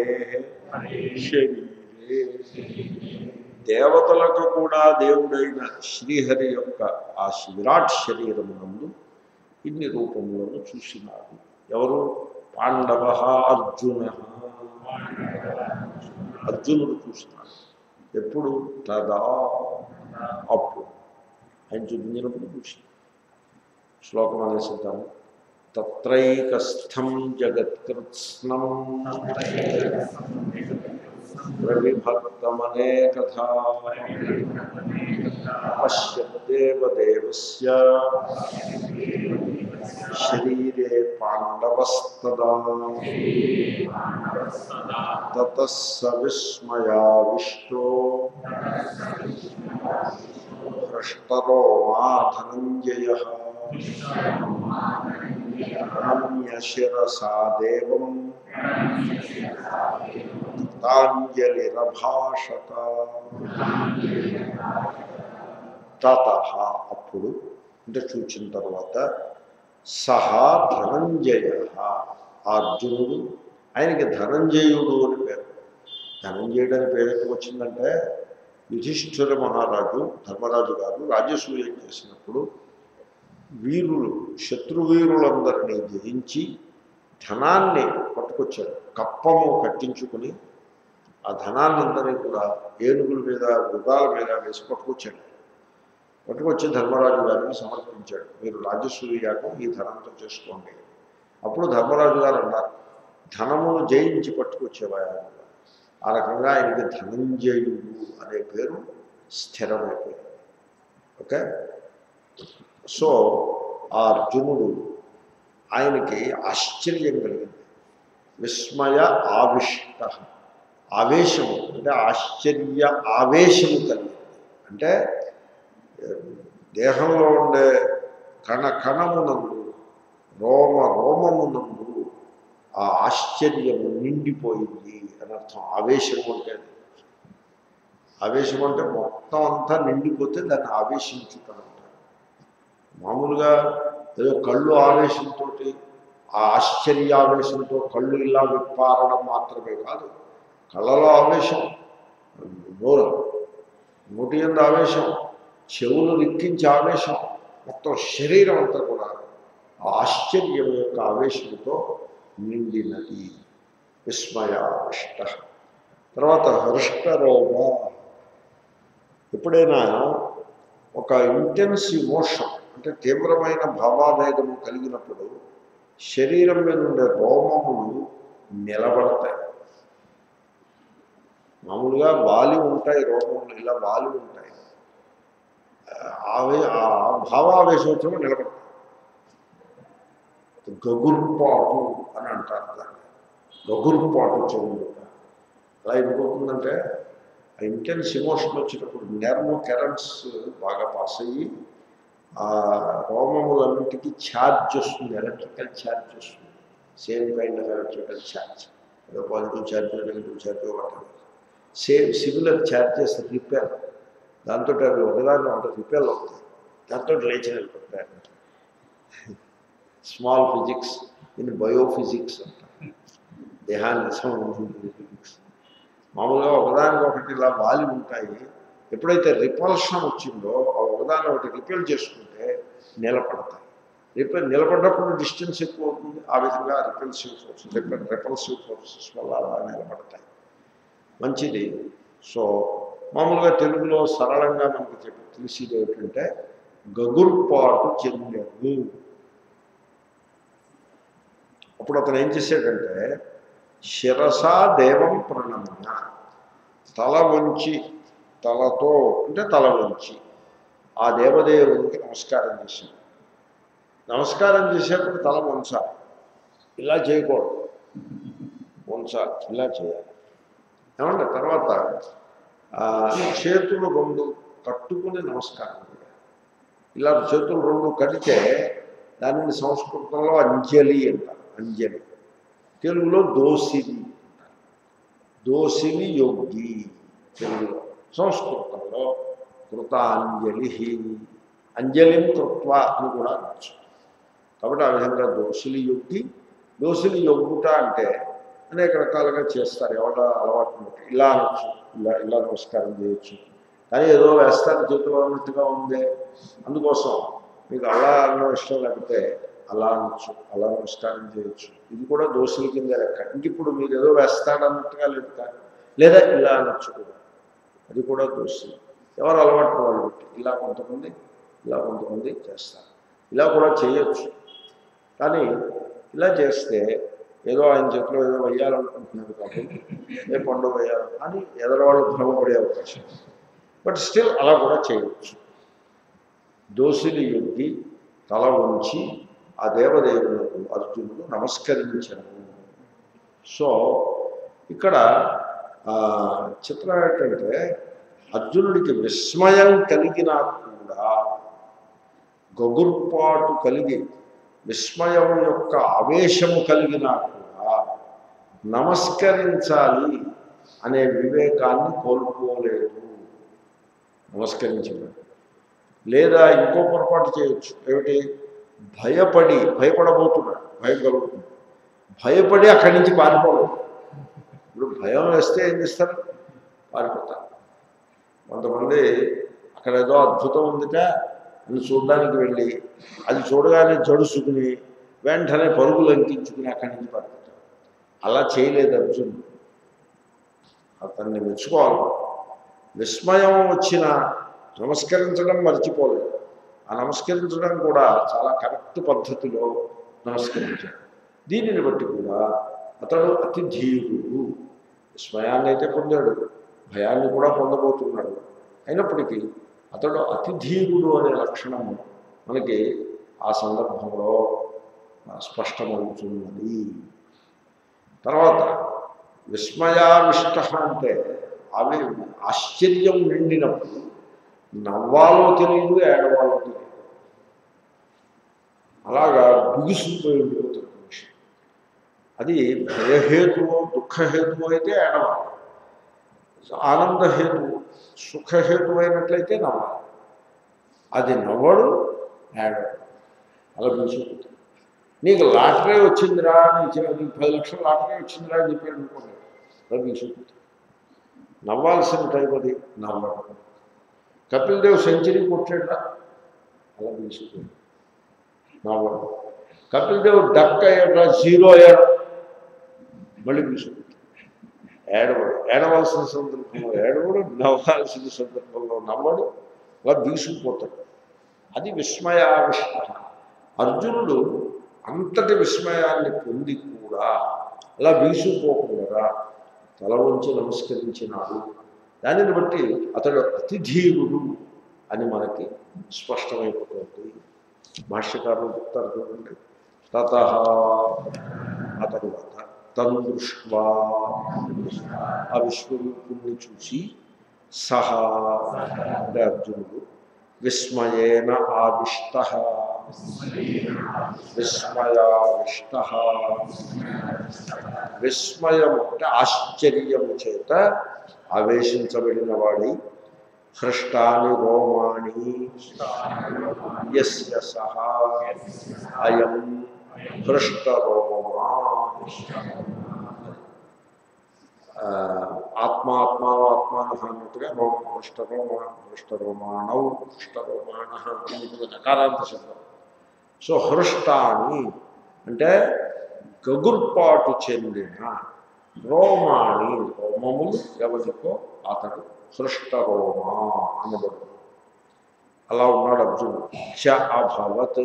Speaker 1: శరీరే దేవతలకు కూడా దేవుడైన శ్రీహరి యొక్క ఆ విరాట్ శరీరమునందు ఇన్ని రూపములను చూసినాడు ఎవరు పాండవ అర్జున అర్జునుడు చూసినాడు ఎప్పుడు తదా అప్పుడు ఆయన చూపించినప్పుడు చూసినాడు శ్లోకం అనేసిద్దాము తత్రైకస్థం జగత్కృత్స్నం ప్రవిభక్తమనేకథా పశ్యద్దేవదేవస్య శరీరే పాండవస్తదా తతః స విస్మయావిష్టో హృష్టరో మా ధనంజయ ప్రణమ్య శిరసా దేవం తాంజలిరభాషత తత అప్పుడు అంటే చూచిన తర్వాత సహా ధనంజయ ఆ అర్జునుడు ఆయనకి ధనంజయుడు అని పేరు ధనంజయుడు అని పేరు ఎందుకు వచ్చిందంటే యుధిష్ఠిర మహారాజు ధర్మరాజు గారు రాజసూయం చేసినప్పుడు వీరులు శత్రువీరులందరినీ జయించి ధనాన్ని పట్టుకొచ్చాడు కప్పము కట్టించుకుని ఆ ధనాన్నందరినీ కూడా ఏనుగుల మీద మృగాల మీద వేసి పట్టుకొచ్చాడు పట్టుకొచ్చి ధర్మరాజు గారిని సమర్పించాడు మీరు రాజసూయాగం ఈ ధనంతో చేసుకోండి అప్పుడు ధర్మరాజు గారు అన్నారు ధనమును జయించి పట్టుకొచ్చేవారు ఆ రకంగా ఆయనకి ధనంజయుడు అనే పేరు స్థిరమైపోయింది ఓకే సో ఆ అర్జునుడు ఆయనకి ఆశ్చర్యం కలిగింది విస్మయ ఆవిష్ట ఆవేశము అంటే ఆశ్చర్య ఆవేశము కలిగింది అంటే దేహంలో ఉండే కణ కణమునందు రోమ రోమమునందు ఆ ఆశ్చర్యము నిండిపోయింది అని అర్థం ఆవేశము అంటే అది. ఆవేశం అంటే మొత్తం అంతా నిండిపోతే దాన్ని ఆవేశించుతాను మామూలుగా ఏదో కళ్ళు ఆవేశంతో ఆ ఆశ్చర్యావేశంతో కళ్ళు ఇలా విప్పారడం మాత్రమే కాదు కళ్ళలో ఆవేశం నోరు నోటి ఎందు ఆవేశం చెవులు రిక్కించే ఆవేశం మొత్తం శరీరం అంతా కూడా ఆ ఆశ్చర్యం యొక్క ఆవేశంతో నిండినది విస్మయావిష్ట తర్వాత హృష్టరోగ ఎప్పుడైనా ఒక ఇంటెన్స్ ఇమోషన్ అంటే తీవ్రమైన భావావేగము కలిగినప్పుడు శరీరం మీద ఉండే రోమములు నిలబడతాయి మామూలుగా వాలి ఉంటాయి రోమములు ఇలా వాలి ఉంటాయి ఆవే ఆ భావావేశం వచ్చినప్పుడు నిలబడతాయి గగుర్పాటు అని అంటారు దాన్ని గగుర్పాటు చెవులు అలా ఎందుకుంటుందంటే ఆ ఇంటెన్స్ ఎమోషన్ వచ్చినప్పుడు నెర్వ్ కెరన్స్ బాగా పాస్ అయ్యి ఆ రోమములన్నింటికి ఛార్జ్ వస్తుంది ఎలక్ట్రికల్ ఛార్జ్ వస్తుంది same kind of electrical charge ఏదో పాజిటివ్ ఛార్జ్ నెగిటివ్ ఛార్జ్ వాటి సేమ్ సిమిలర్ ఛార్జెస్ రిపేర్ దాంతో అవి ఒకదాన్ని ఒకటి రిపేర్ అవుతాయి దాంతో లేచి నిలబడతాయి స్మాల్ ఫిజిక్స్ దీన్ని బయోఫిజిక్స్ అంటారు దేహానికి సంబంధించిన ఫిజిక్స్ మామూలుగా ఒకదానికి ఒకటి ఇలా వాలి ఉంటాయి ఎప్పుడైతే రిపల్షన్ వచ్చిందో ఆ ఒకదాని ఒకటి రిపెల్ చేసుకుంటే నిలబడతాయి రిపెల్ నిలబడ్డప్పుడు డిస్టెన్స్ ఎక్కువ అవుతుంది ఆ విధంగా repulsive forces repel repulsive forces వల్ల అలా నిలబడతాయి మంచిది సో మామూలుగా తెలుగులో సరళంగా మనకి చెప్పి తెలిసేది ఏమిటంటే గగుర్పాటు చెందెను అప్పుడు అతను ఏం చేశాడంటే శిరసా దేవం ప్రణమ్య తల వంచి తలతో అంటే తల వంచి ఆ దేవదేవునికి నమస్కారం చేశాడు నమస్కారం చేసేప్పుడు తల వంచాలి ఇలా చేయకూడదు వంచాలి ఇలా చేయాలి ఏమంటే తర్వాత ఆ, చేతులు రెండు కట్టుకుని నమస్కారం చేయాలి ఇలా చేతులు రెండు కడితే దానిని సంస్కృతంలో అంజలి అంటారు అంజలి తెలుగులో దోసిలి అంటారు దోసిలి యోగి తెలుగులో సంస్కృతంలో కృతాంజలి అంజలిం కృత్వ అని కూడా అనొచ్చు కాబట్టి ఆ విధంగా దోషులు యొగ్గి దోషులు యొగ్గుట అంటే అనేక రకాలుగా చేస్తారు ఎవడ అలవాటు బట్టి ఇలా అనొచ్చు ఇలా ఇలా నమస్కారం చేయొచ్చు కానీ ఏదో వేస్తారు చేతులు అన్నట్టుగా ఉంది అందుకోసం మీకు అలా అన్న ఇష్టం లేకపోతే అలా అనొచ్చు అలా నమస్కారం చేయొచ్చు ఇది కూడా దోషుల కింద లెక్క ఇంక ఇప్పుడు మీరు ఏదో వేస్తాడన్నట్టుగా లేదు కానీ లేదా ఇలా అనొచ్చు కూడా అది కూడా దోషులు ఎవరు అలవాటు వాళ్ళు బట్టి ఇలా కొంతమంది ఇలా కొంతమంది చేస్తారు ఇలా కూడా చేయొచ్చు కానీ ఇలా చేస్తే ఏదో ఆయన చేతిలో ఏదో వేయాలనుకుంటున్నారు కాబట్టి ఏ పండు వేయాలి అని ఎదరవాళ్ళు భ్రమపడే అవకాశం ఉంది. బట్ స్టిల్ అలా కూడా చేయవచ్చు దోషులు యొగ్గి తల ఉంచి ఆ దేవదేవులకు అర్జునుడు నమస్కరించను సో ఇక్కడ ఆ, చిత్రం ఏంటంటే అర్జునుడికి విస్మయం కలిగినా కూడా గగుర్పాటు కలిగి విస్మయం యొక్క ఆవేశము కలిగినా కూడా నమస్కరించాలి అనే వివేకాన్ని కోల్పోలేదు నమస్కరించాడు లేదా ఇంకో పొరపాటు చేయొచ్చు ఏమిటి భయపడి భయపడబోతున్నాడు భయం కలుగుతుంది భయపడి అక్కడి నుంచి పారిపోలేదు ఇప్పుడు భయం వేస్తే ఏం చేస్తారు పారిపోతారు కొంతమంది అక్కడ ఏదో అద్భుతం ఉందిట అని చూడడానికి వెళ్ళి అది చూడగానే జడుసుకుని వెంటనే పరుగులు అంకించుకుని అక్కడి నుంచి పారిపోతారు అలా చేయలేదు అర్జునుడు అతన్ని మెచ్చుకోవాలి విస్మయం వచ్చిన నమస్కరించడం మర్చిపోలేదు ఆ నమస్కరించడం కూడా చాలా కరెక్ట్ పద్ధతిలో నమస్కరించాడు దీనిని బట్టి కూడా అతడు అతి ధీరుడు విస్మయాన్ని అయితే పొందాడు భయాన్ని కూడా పొందబోతున్నాడు అయినప్పటికీ అతడు అతి ధీరుడు అనే లక్షణము మనకి ఆ సందర్భంలో స్పష్టమవుతున్నది తర్వాత విస్మయావిష్ట అంటే అవి ఆశ్చర్యం నిండినప్పుడు నవ్వాలో తెలియదు ఏడవాలో తెలియదు అలాగా బిగుసుకుపోయి ఉండిపోతుంది మనిషి అది భయహేతువు దుఃఖహేతువు అయితే ఏడవాలి ఆనందహేతు సుఖహేతు అయినట్లయితే నవ్వాలి అది నవ్వడు ఏడవడు అలా బిగుసుకుపోతుంది నీకు లాటరీ వచ్చిందిరా నీ చె- నీకు పది లక్షల లాటరీ వచ్చిందిరా అని చెప్పాడు అనుకోండి అలా బిగుసుకుపోతుంది నవ్వాల్సిన టైం అది నవ్వడం కపిల్ దేవ్ సెంచరీ కొట్టాడా అలా బిగుసుకుపోయింది నవ్వడం కపిల్ దేవ్ డక్ అయ్యాడా జీరో అయ్యాడు మళ్ళీ బిగుసుకుంటాడు ఏడవడు ఏడవలసిన సందర్భంలో ఏడవడు నవ్వాల్సిన సందర్భంలో నవ్వడు అలా బిగుసుకుపోతాడు అది విస్మయావిష్ట అర్జునుడు అంతటి విస్మయాన్ని పొంది కూడా అలా వీసుకుపోకుండా తల వంచి నమస్కరించినాడు దానిని బట్టి అతడు అతి ధీరుడు అని మనకి స్పష్టమైపోతుంది భాష్యకారులు చెప్తారు చూడండి తత ఆ తరువాత తను దృష్ట్వా ఆ విశ్వరూపుణ్ణి చూసి సహా అంటే అర్జునుడు విస్మయేన ఆవిష్ట విస్మయావిష్ట విస్మయము అంటే ఆశ్చర్యము చేత ఆవేశించబడిన వాడి హృష్టాని రోమాణి యస్య సహా అయం హృష్టరోమా ఆ, ఆత్మ ఆత్మానో ఆత్మాన అన్నట్టుగా రోమ హృష్టరోమ హృష్టరోమాణౌ హృష్టరోమాణ ఇది నకారాంత శబ్దం సో హృష్టాని అంటే గగుర్పాటు చెందిన రోమాణి రోమములు ఎవరికో అతడు హృష్టరోమా అనబడు అలా ఉన్నాడు అర్జునుడు చ అభవత్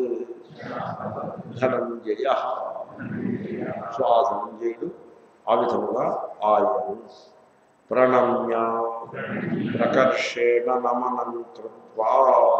Speaker 1: ధనంజయ సో ఆ ధనంజయుడు ఆ విధముగా ఆయను ప్రణమ్య ప్రకర్షేణ నమనం కృత్వా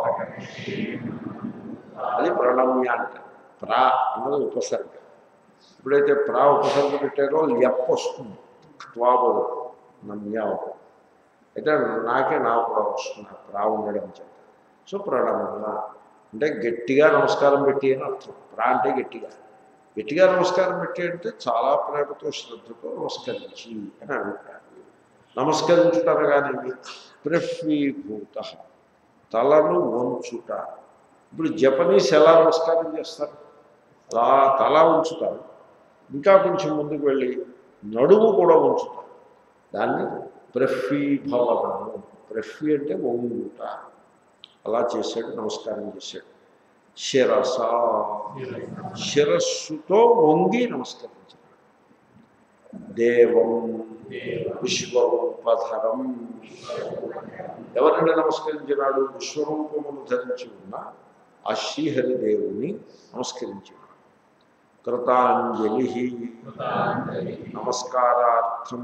Speaker 1: అది ప్రణమ్య అంట ప్రా అన్నది ఉపసర్గ ఎప్పుడైతే ప్రా ఉపసర్గ పెట్టారో లెప్ప వస్తుంది క్వా బదులు నమ్య అవుతుంది. అయితే నాకే నా కూడా వస్తుంది ఆ ప్రా ఉండడం చేత సో ప్రణమ్య అంటే గట్టిగా నమస్కారం పెట్టి అని అర్థం ప్రా అంటే గట్టిగా గట్టిగా నమస్కారం పెట్టి అంటే చాలా ప్రేమతో శ్రద్ధతో నమస్కరించి అని అభిప్రాయం నమస్కరించుటారు కానీ పృథ్వీభూత తలను వంచుట ఇప్పుడు జపనీస్ ఎలా నమస్కారం చేస్తారు అలా తల ఉంచుతారు ఇంకా కొంచెం ముందుకు వెళ్ళి నడుము కూడా ఉంచుతారు దాన్ని ప్రఫీభవనము ప్రఫీ అంటే వంగుట అలా చేశాడు నమస్కారం చేశాడు శిరస శిరస్సుతో వంగి నమస్కరించాడు దేవం విశ్వరూపధరం ఎవరిని నమస్కరించినాడు విశ్వరూపమును ధరించి ఉన్న ఆ శ్రీహరి దేవుని నమస్కరించాడు కృతాంజలి నమస్కారార్థం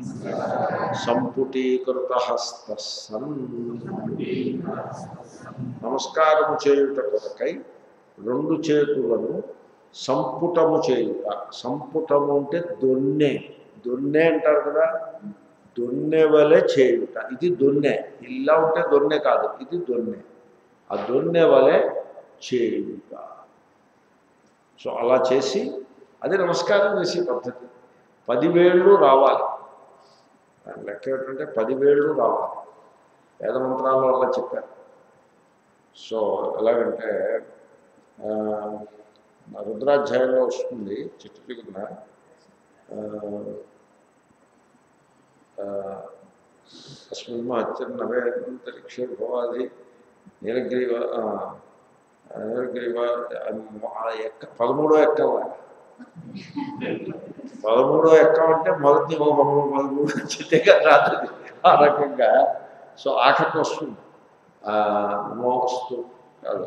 Speaker 1: సంపుటీకృత హస్త సన్ నమస్కారము చేయుట కొరకై రెండు చేతులను సంపుటము చేయుట సంపుటము అంటే దొన్నె దొన్నె అంటారు కదా దొన్నె వలె చేయుట ఇది దొన్నె ఇలా ఉంటే దొన్నె కాదు ఇది దొన్నె ఆ దొన్నె వలె చేయుట సో అలా చేసి అది నమస్కారం చేసే పద్ధతి పదివేళ్ళు రావాలి దాని లెక్క ఏంటంటే పదివేళ్ళు రావాలి వేదమంత్రాల్లో అలా చెప్పారు సో ఎలాగంటే ఆ, రుద్రాధ్యాయంలో వస్తుంది చిట్టుకున్న అస్మిన్ అత్యున్నవే అంతరిక్షే భవాది నీలగ్రీవ ఆ, నీలగ్రీవ ఆ ఎక్క పదమూడో ఎక్కవ పదమూడో ఎక్కం అంటే మొదటి ఓ పదమూడు పదమూడు చిట్టగా రాదు ఆ రకంగా సో ఆఖరికి వస్తుంది ఆ, నమోస్తు కాదు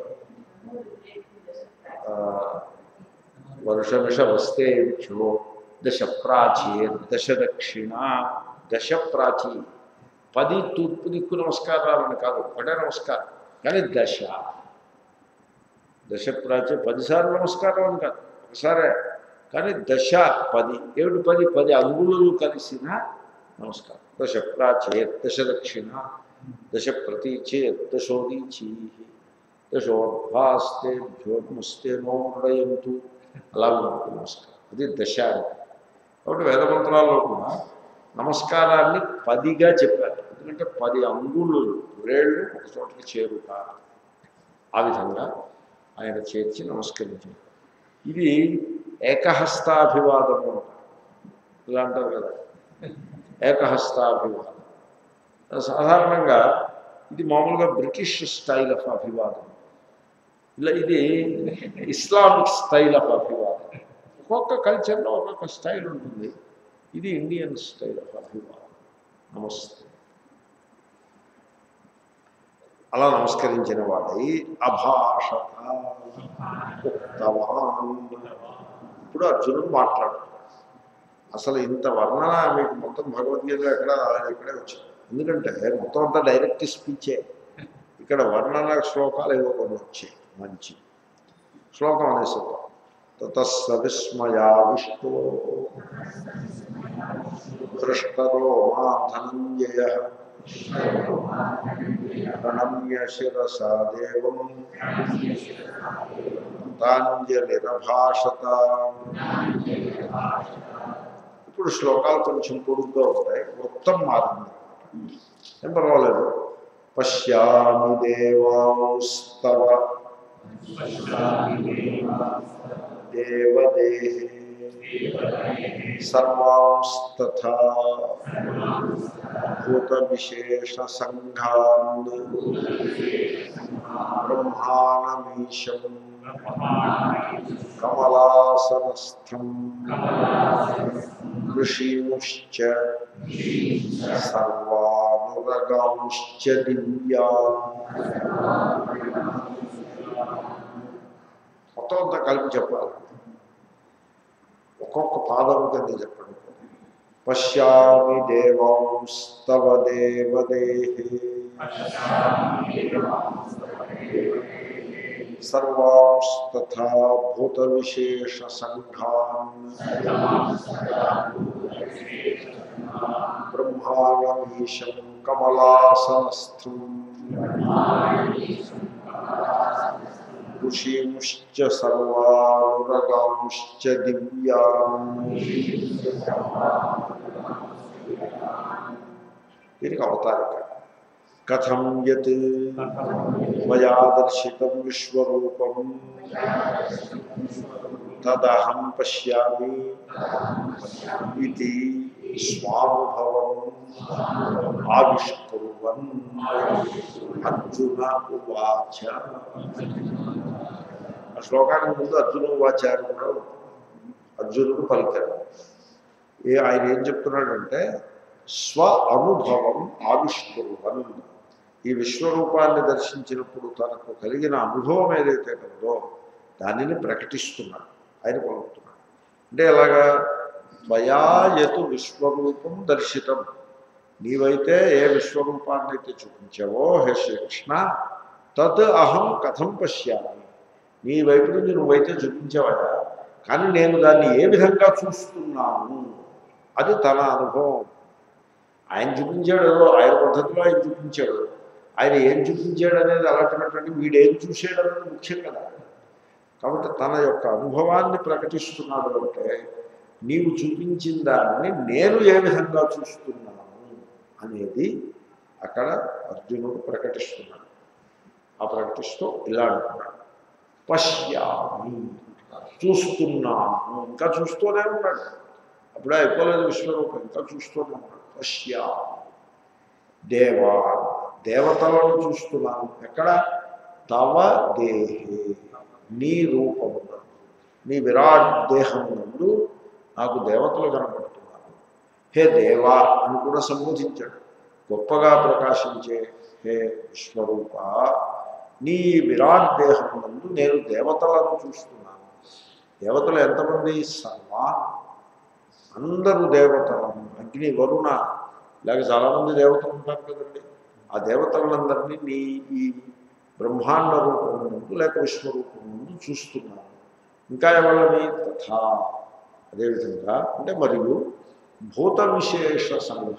Speaker 1: ఆ, వర్షమిష వస్తే విక్షో దశ ప్రాచీర్ దశ దక్షిణ దశ ప్రాచీ పది తూర్పు దిక్కు నమస్కారాలని కాదు ఒకటే నమస్కారం కానీ దశ దశ ప్రాచీ పదిసార్లు నమస్కారం అని కాదు ఒకసారే కానీ దశ పది ఏమిటి పది పది అంగుళులు కలిసిన నమస్కారం దశ ప్రాచీర్ దశ దక్షిణ దశ ప్రతీచే దశోదీచీ దశోర్భాస్తే భ్యోమస్తే నోడయంతు అలా ఉంటుంది నమస్కారం అది దశ అంటే కాబట్టి వేదమంత్రాల్లో కూడా నమస్కారాన్ని పదిగా చెప్పారు ఎందుకంటే పది అంగుళ్ళు వేళ్ళు ఒక చోటకి చేరుట ఆ విధంగా ఆయన చేర్చి నమస్కరించారు ఇది ఏకహస్తాభివాదము అంటారు ఇలా అంటారు కదా ఏకహస్తాభివాదం సాధారణంగా ఇది మామూలుగా బ్రిటిష్ స్టైల్ ఆఫ్ అభివాదం ఇలా ఇది ఇస్లామిక్ స్టైల్ ఆఫ్ అభివాదం ఒక్కొక్క కల్చర్లో ఒక్కొక్క స్టైల్ ఉంటుంది ఇది ఇండియన్ స్టైల్ ఆఫ్ అభివాదం నమస్తే అలా నమస్కరించిన వాడై అభాషత ఉక్తవాన్ ఇప్పుడు అర్జునుడు మాట్లాడుతున్నాడు అసలు ఇంత వర్ణన మీకు మొత్తం భగవద్గీతలో ఎక్కడ రాలేదు ఇక్కడే వచ్చింది ఎందుకంటే మొత్తం అంతా డైరెక్ట్ స్పీచే ఇక్కడ వర్ణన శ్లోకాలు ఏవో కొన్ని వచ్చాయి మంచి శ్లోకం అనేసతో తతస్స విస్మయావిష్టో హృష్టరో మా ధనంజయ ప్రణమ్య శిరసా దేవం తాంజలిరభాషత ఇప్పుడు శ్లోకాలు కొంచెం పొడుగ్గా ఉంటాయి మొత్తం మారింది ఏం పర్వాలేదు పశ్యామి దేవాంస్తవ దేవదేహే సర్వాంస్తథా భూతవిశేషసంఘాన్ బ్రహ్మాణమీశం కమలాసనస్థం ఋషీంశ్చ సర్వానురగాంశ్చ దివ్యాన్ మొత్తం అంతా కలిపి చెప్పాలి ఒక్కొక్క పాదం కింద చెప్పండి పశ్యామి దేవాంస్తవ దేవదేహే సర్వాంస్తథా భూతవిశేష సంఘాన్ బ్రహ్మాణమీశం కమలాసనస్థం ఋషీంశ్చ సర్వానురగాంశ్చ దివ్యాన్ దీనికి అవతారిక కథం యత్ మయా దర్శితం విశ్వరూపం తదహం పశ్యామి ఇది స్వానుభవం ఆవిష్కుర్వన్ అర్జున ఉవాచ ఆ శ్లోకానికి ముందు అర్జున ఉవాచారం కూడా ఉంది. అర్జునుడు పలికాడు ఏ ఆయన ఏం చెప్తున్నాడంటే స్వ అనుభవం ఆవిష్కుర్వన్ ఈ విశ్వరూపాన్ని దర్శించినప్పుడు తనకు కలిగిన అనుభవం ఏదైతే కలదో దానిని ప్రకటిస్తున్నాడు ఆయన పలుకుతున్నాడు అంటే ఎలాగా త్వయాయతు విశ్వరూపం దర్శితం నీవైతే ఏ విశ్వరూపాన్ని అయితే చూపించావో హే శ్రీకృష్ణ తత్ అహం కథం పశ్యామి నీ వైపు నుంచి నువ్వైతే చూపించావా కానీ నేను దాన్ని ఏ విధంగా చూస్తున్నాను అది తన అనుభవం ఆయన చూపించాడు ఏదో ఆయన పద్ధతిలో ఆయన చూపించాడు ఆయన ఏం చూపించాడు అనేది అలాంటినటువంటి వీడు ఏం చూసాడు అనేది ముఖ్యం కదా కాబట్టి తన యొక్క అనుభవాన్ని ప్రకటిస్తున్నాడు అంటే నీవు చూపించిన దాన్ని నేను ఏ విధంగా చూస్తున్నాను అనేది అక్కడ అర్జునుడు ప్రకటిస్తున్నాడు ఆ ప్రకటిస్తూ ఇలా అంటున్నాడు పశ్యామి చూస్తున్నాను ఇంకా చూస్తూనే ఉన్నాడు అప్పుడే అయిపోలేదు విశ్వరూపం ఇంకా చూస్తూనే ఉన్నాడు పశ్యామి దేవా దేవతలను చూస్తున్నాను ఎక్కడ తవ దేహే నీ రూపమున నీ విరాట్ దేహం నందు నాకు దేవతలు కనపడుతున్నారు హే దేవా అని కూడా సంబోధించాడు గొప్పగా ప్రకాశించే హే విశ్వరూప నీ విరాట్ దేహం నందు నేను దేవతలను చూస్తున్నాను దేవతలు ఎంతమంది సర్వాన్ అందరూ దేవతలను అగ్ని వరుణ లేక చాలామంది దేవతలు ఉంటారు కదండి ఆ దేవతలందరినీ నీ ఈ బ్రహ్మాండ రూపం ముందు లేక విశ్వరూపం ముందు చూస్తున్నాను ఇంకా ఎవరిని తథా అదేవిధంగా అంటే మరియు భూత విశేష సంఘ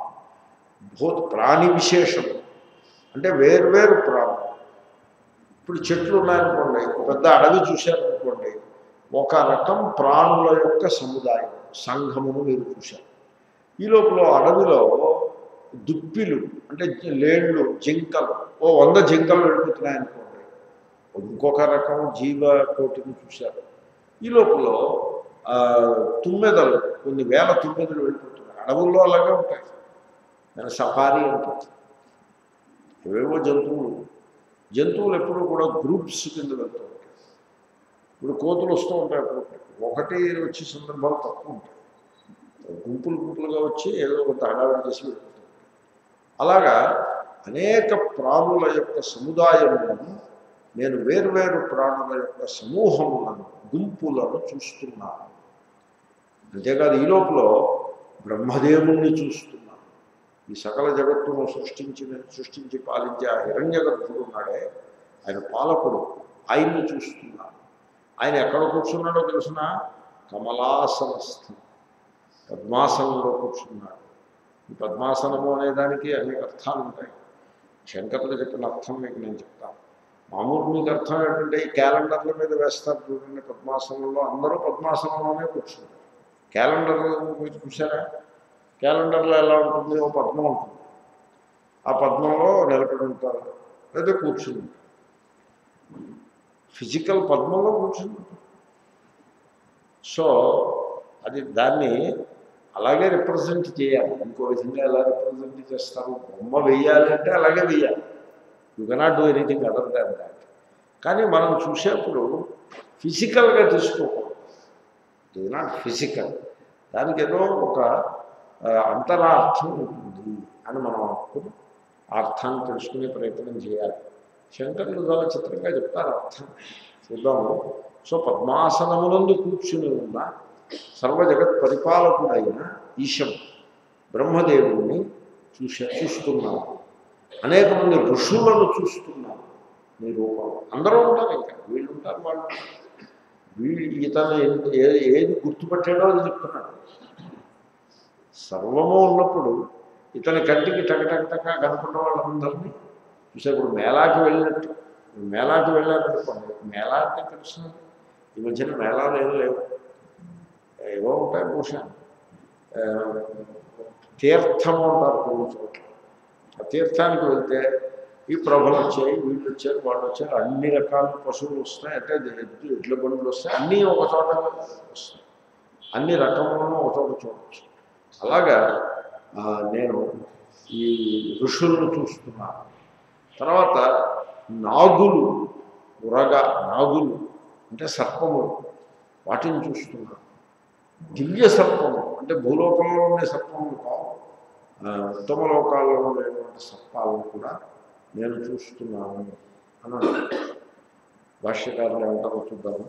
Speaker 1: భూత ప్రాణి విశేషము అంటే వేర్వేరు ప్రాణులు ఇప్పుడు చెట్లు ఉన్నాయనుకోండి ఒక పెద్ద అడవి చూశారనుకోండి ఒక రకం ప్రాణుల యొక్క సముదాయం సంఘమును మీరు చూశారు ఈ లోపల అడవిలో దుప్పిలు అంటే లేళ్ళు జింకలు ఓ వంద జింకలు వెళ్ళిపోతున్నాయనుకోండి ఇంకొక రకం జీవ కోటిని చూశారు ఈ లోపల ఆ, తుమ్మెదలు కొన్ని వేల తుమ్మెదలు వెళ్ళిపోతున్నాయి అడవుల్లో అలాగే ఉంటాయి దాని సఫారీ అంటారు ఏవేవో జంతువులు జంతువులు ఎప్పుడూ కూడా గ్రూప్స్ కింద వెళ్తూ ఉంటాయి ఇప్పుడు కోతులు వస్తూ ఉంటాయి అప్పుడప్పుడు. ఒకటి వచ్చే సందర్భాలు తక్కువ ఉంటాయి గుంపులు గుంపులుగా వచ్చి ఏదో కొంత హడావిడి చేసి వెళ్ళిపోతాయి అలాగా అనేక ప్రాణుల యొక్క సముదాయములను నేను వేర్వేరు ప్రాణుల యొక్క సమూహములను గుంపులను చూస్తున్నాను అంతేకాదు ఈ లోపల బ్రహ్మదేవుణ్ణి చూస్తున్నాను ఈ సకల జగత్తును సృష్టించిన సృష్టించి పాలించే ఆ హిరణ్య గర్భుడు ఉన్నాడే ఆయన పాలకుడు ఆయన్ని చూస్తున్నాను ఆయన ఎక్కడ కూర్చున్నాడో తెలిసిన కమలాసనస్థం పద్మాసనంలో కూర్చున్నాడు ఈ పద్మాసనము అనే దానికి అనేక అర్థాలు ఉంటాయి శంకర్లు చెప్పిన అర్థం మీకు నేను చెప్తాను మామూలు మీకు అర్థం ఏంటంటే ఈ క్యాలెండర్ల మీద వేస్తారు చూడండి పద్మాసనంలో అందరూ పద్మాసనంలోనే కూర్చుంటారు క్యాలెండర్ మీరు చూసారా క్యాలెండర్లో ఎలా ఉంటుంది ఓ పద్మం ఉంటుంది ఆ పద్మంలో నిలబడి ఉంటారు లేదా కూర్చుని ఉంటారు ఫిజికల్ పద్మంలో కూర్చుని ఉంటారు సో అది దాన్ని అలాగే రిప్రజెంట్ చేయాలి ఇంకో విధంగా ఎలా రిప్రజెంట్ చేస్తారు బొమ్మ వేయాలి అంటే అలాగే వేయాలి you cannot do anything other than that కానీ మనం చూసేప్పుడు ఫిజికల్గా తీసుకోకూడదు ఇది నాట్ ఫిజికల్ దానికి ఏదో ఒక ఆ, అంతరార్థం ఉంటుంది అని మనం అనుకుని ఆ అర్థాన్ని తెలుసుకునే ప్రయత్నం చేయాలి శంకరులు చాలా చిత్రంగా చెప్తారు అర్థం చూద్దాము సో పద్మాసనమునందు కూర్చుని ఉన్న సర్వ జగత్ పరిపాలకుడైన ఈశం బ్రహ్మదేవుణ్ణి చూసే చూస్తున్నాము అనేక మంది ఋషులను చూస్తున్నాము నీ రూపం అందరూ ఉంటారు ఇంకా వీళ్ళు ఉంటారు వాళ్ళు ఉంటారు. వీళ్ళు ఇతను ఏ- ఏ- ఏది గుర్తుపట్టాడో అది చెప్తున్నాడు సర్వము ఉన్నప్పుడు ఇతని కంటికి టకటకటక కనపడ్డ వాళ్ళందరినీ చూసే ఇప్పుడు మేళాకి వెళ్ళినట్టు మేళాకి వెళ్ళారనుకోండి మేళా అంటే తెలుసు ఈ మధ్యన మేళాలు ఏం లేవు ఏవో ఉంటాయి బహుశా ఆ, తీర్థము అంటారు కొన్ని చోట్ల ఆ తీర్థానికి వెళ్తే ఈ ప్రభలు వచ్చాయి వీళ్ళు వచ్చారు వాళ్ళు వచ్చారు అన్ని రకాల పశువులు వస్తాయి అంటే అది ఎద్దు ఎడ్ల బండ్లు వస్తాయి అన్నీ ఒక చోట వస్తాయి అన్ని రకములను ఒక చోట చూడవచ్చు అలాగా ఆ, నేను ఈ ఋషులను చూస్తున్నాను తర్వాత నాగులు ఉరగ నాగులు అంటే సర్పములు వాటిని చూస్తున్నాను దివ్య సర్పము అంటే భూలోకంలో ఉండే సర్పములు కావు ఆ, ఉత్తమ లోకాల్లో ఉండేటువంటి సర్పాలను కూడా నేను చూస్తున్నాను అని అన్నాడు భాష్యకారులు ఏమంటారో చూద్దాము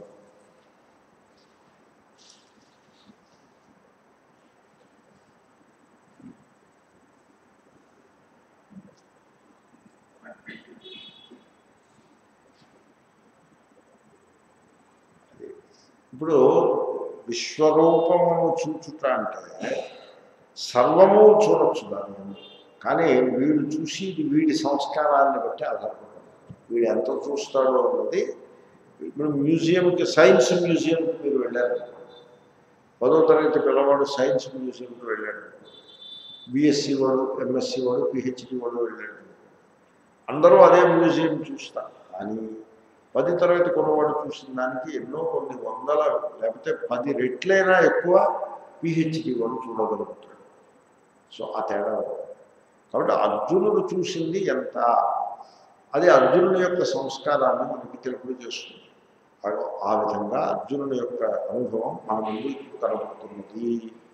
Speaker 1: ఇప్పుడు విశ్వరూపమును చూచుట అంటే సర్వము చూడొచ్చు దాని యందు. కానీ వీడు చూసేది వీడి సంస్కారాన్ని బట్టి ఆధారపడి వీడు ఎంత చూస్తాడో అన్నది ఇప్పుడు మ్యూజియంకి సైన్స్ మ్యూజియంకి మీరు వెళ్ళారు పదో తరగతి పిల్లవాడు సైన్స్ మ్యూజియంకి వెళ్ళాడు బిఎస్సి వాడు ఎంఎస్సి వాడు పిహెచ్డి వాడు వెళ్ళాడు అందరూ అదే మ్యూజియం చూస్తారు కానీ పది తరగతి కొనవాడు చూసిన దానికి ఎన్నో కొన్ని వందల లేకపోతే పది రెట్లైనా ఎక్కువ పిహెచ్డి వాడు చూడగలుగుతాడు సో ఆ తేడా ఉంది. కాబట్టి అర్జునుడు చూసింది ఎంత అది అర్జునుని యొక్క సంస్కారాన్ని మనకి తెలుపు చేస్తుంది ఆ- ఆ విధంగా అర్జునుని యొక్క అనుభవం మన ముందు ఇప్పుడు కనబడుతున్నది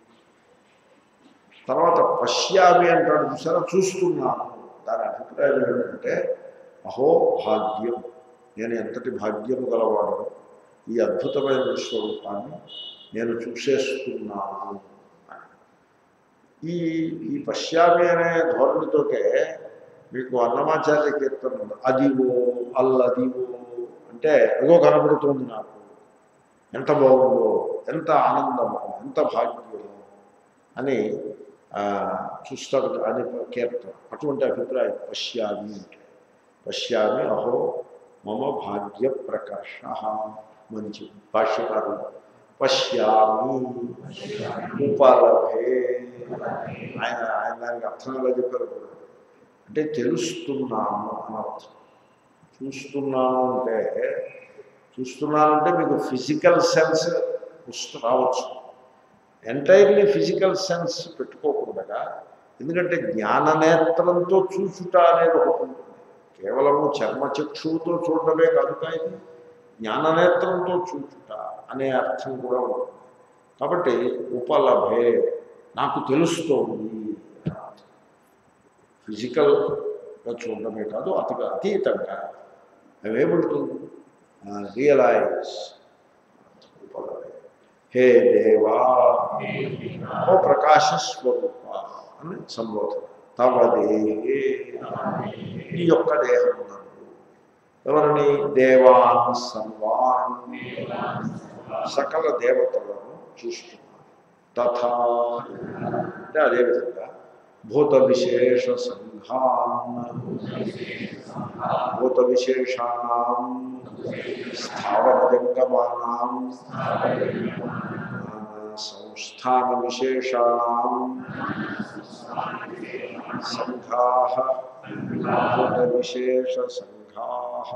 Speaker 1: తర్వాత పశ్యామి అంటాడు చూసారా చూస్తున్నాను దాని అభిప్రాయం ఏంటంటే అహో భాగ్యం నేను ఎంతటి భాగ్యము గలవాడను ఈ అద్భుతమైన విశ్వరూపాన్ని నేను చూసేస్తున్నాను అని. ఈ ఈ పశ్యామి అనే ధోరణితోటే మీకు అన్నమాచార్య కీర్తన ఉంది. అదివో అల్లదివో అంటే అదో కనబడుతుంది నాకు ఎంత బాగుందో ఎంత ఆనందమో ఎంత భాగ్యమో అని ఆ, చూస్తాడు అని కీర్తన అటువంటి అభిప్రాయం పశ్యామి అంటే పశ్యామి అహో మమ భాగ్య ప్రకాశ మంచి భాష్యకారు పశ్యామి ఉపలభే ఆయన ఆయన దానికి అర్థం ఎలా చెప్పారు కూడా అంటే తెలుస్తున్నాను అని అర్థం చూస్తున్నాను అంటే చూస్తున్నాను అంటే మీకు ఫిజికల్ సెన్స్ వస్తు రావచ్చు ఎంటైర్లీ ఫిజికల్ సెన్స్ పెట్టుకోకుండా ఎందుకంటే జ్ఞాననేత్రంతో చూచుట అనేది ఒకటి ఉంటుంది కేవలము చర్మచక్షువుతో చూడడమే కాదు ఇది జ్ఞాననేత్రంతో చూచుట అనే అర్థం కూడా ఉంటుంది కాబట్టి ఉపలభే నాకు తెలుస్తోంది అని అర్థం. ఫిజికల్గా చూడడమే కాదు అతి అతీతంగా అవేమిటి రియలైజ్ ఉపలభే హే దేవా ఓ ప్రకాశ స్వరూప అని సంబోధన తవ దేహే ఈ యొక్క దేహం ఎవరిని దేవాన్ సర్వాన్ సకల దేవతలను చూస్తున్నాను తథా అంటే అదేవిధంగా భూత విశేష సంఘాన్ భూత విశేషాణం స్థావర జంగమానాం సంస్థాన విశేషాణం సంఘా భూత విశేష సంఘా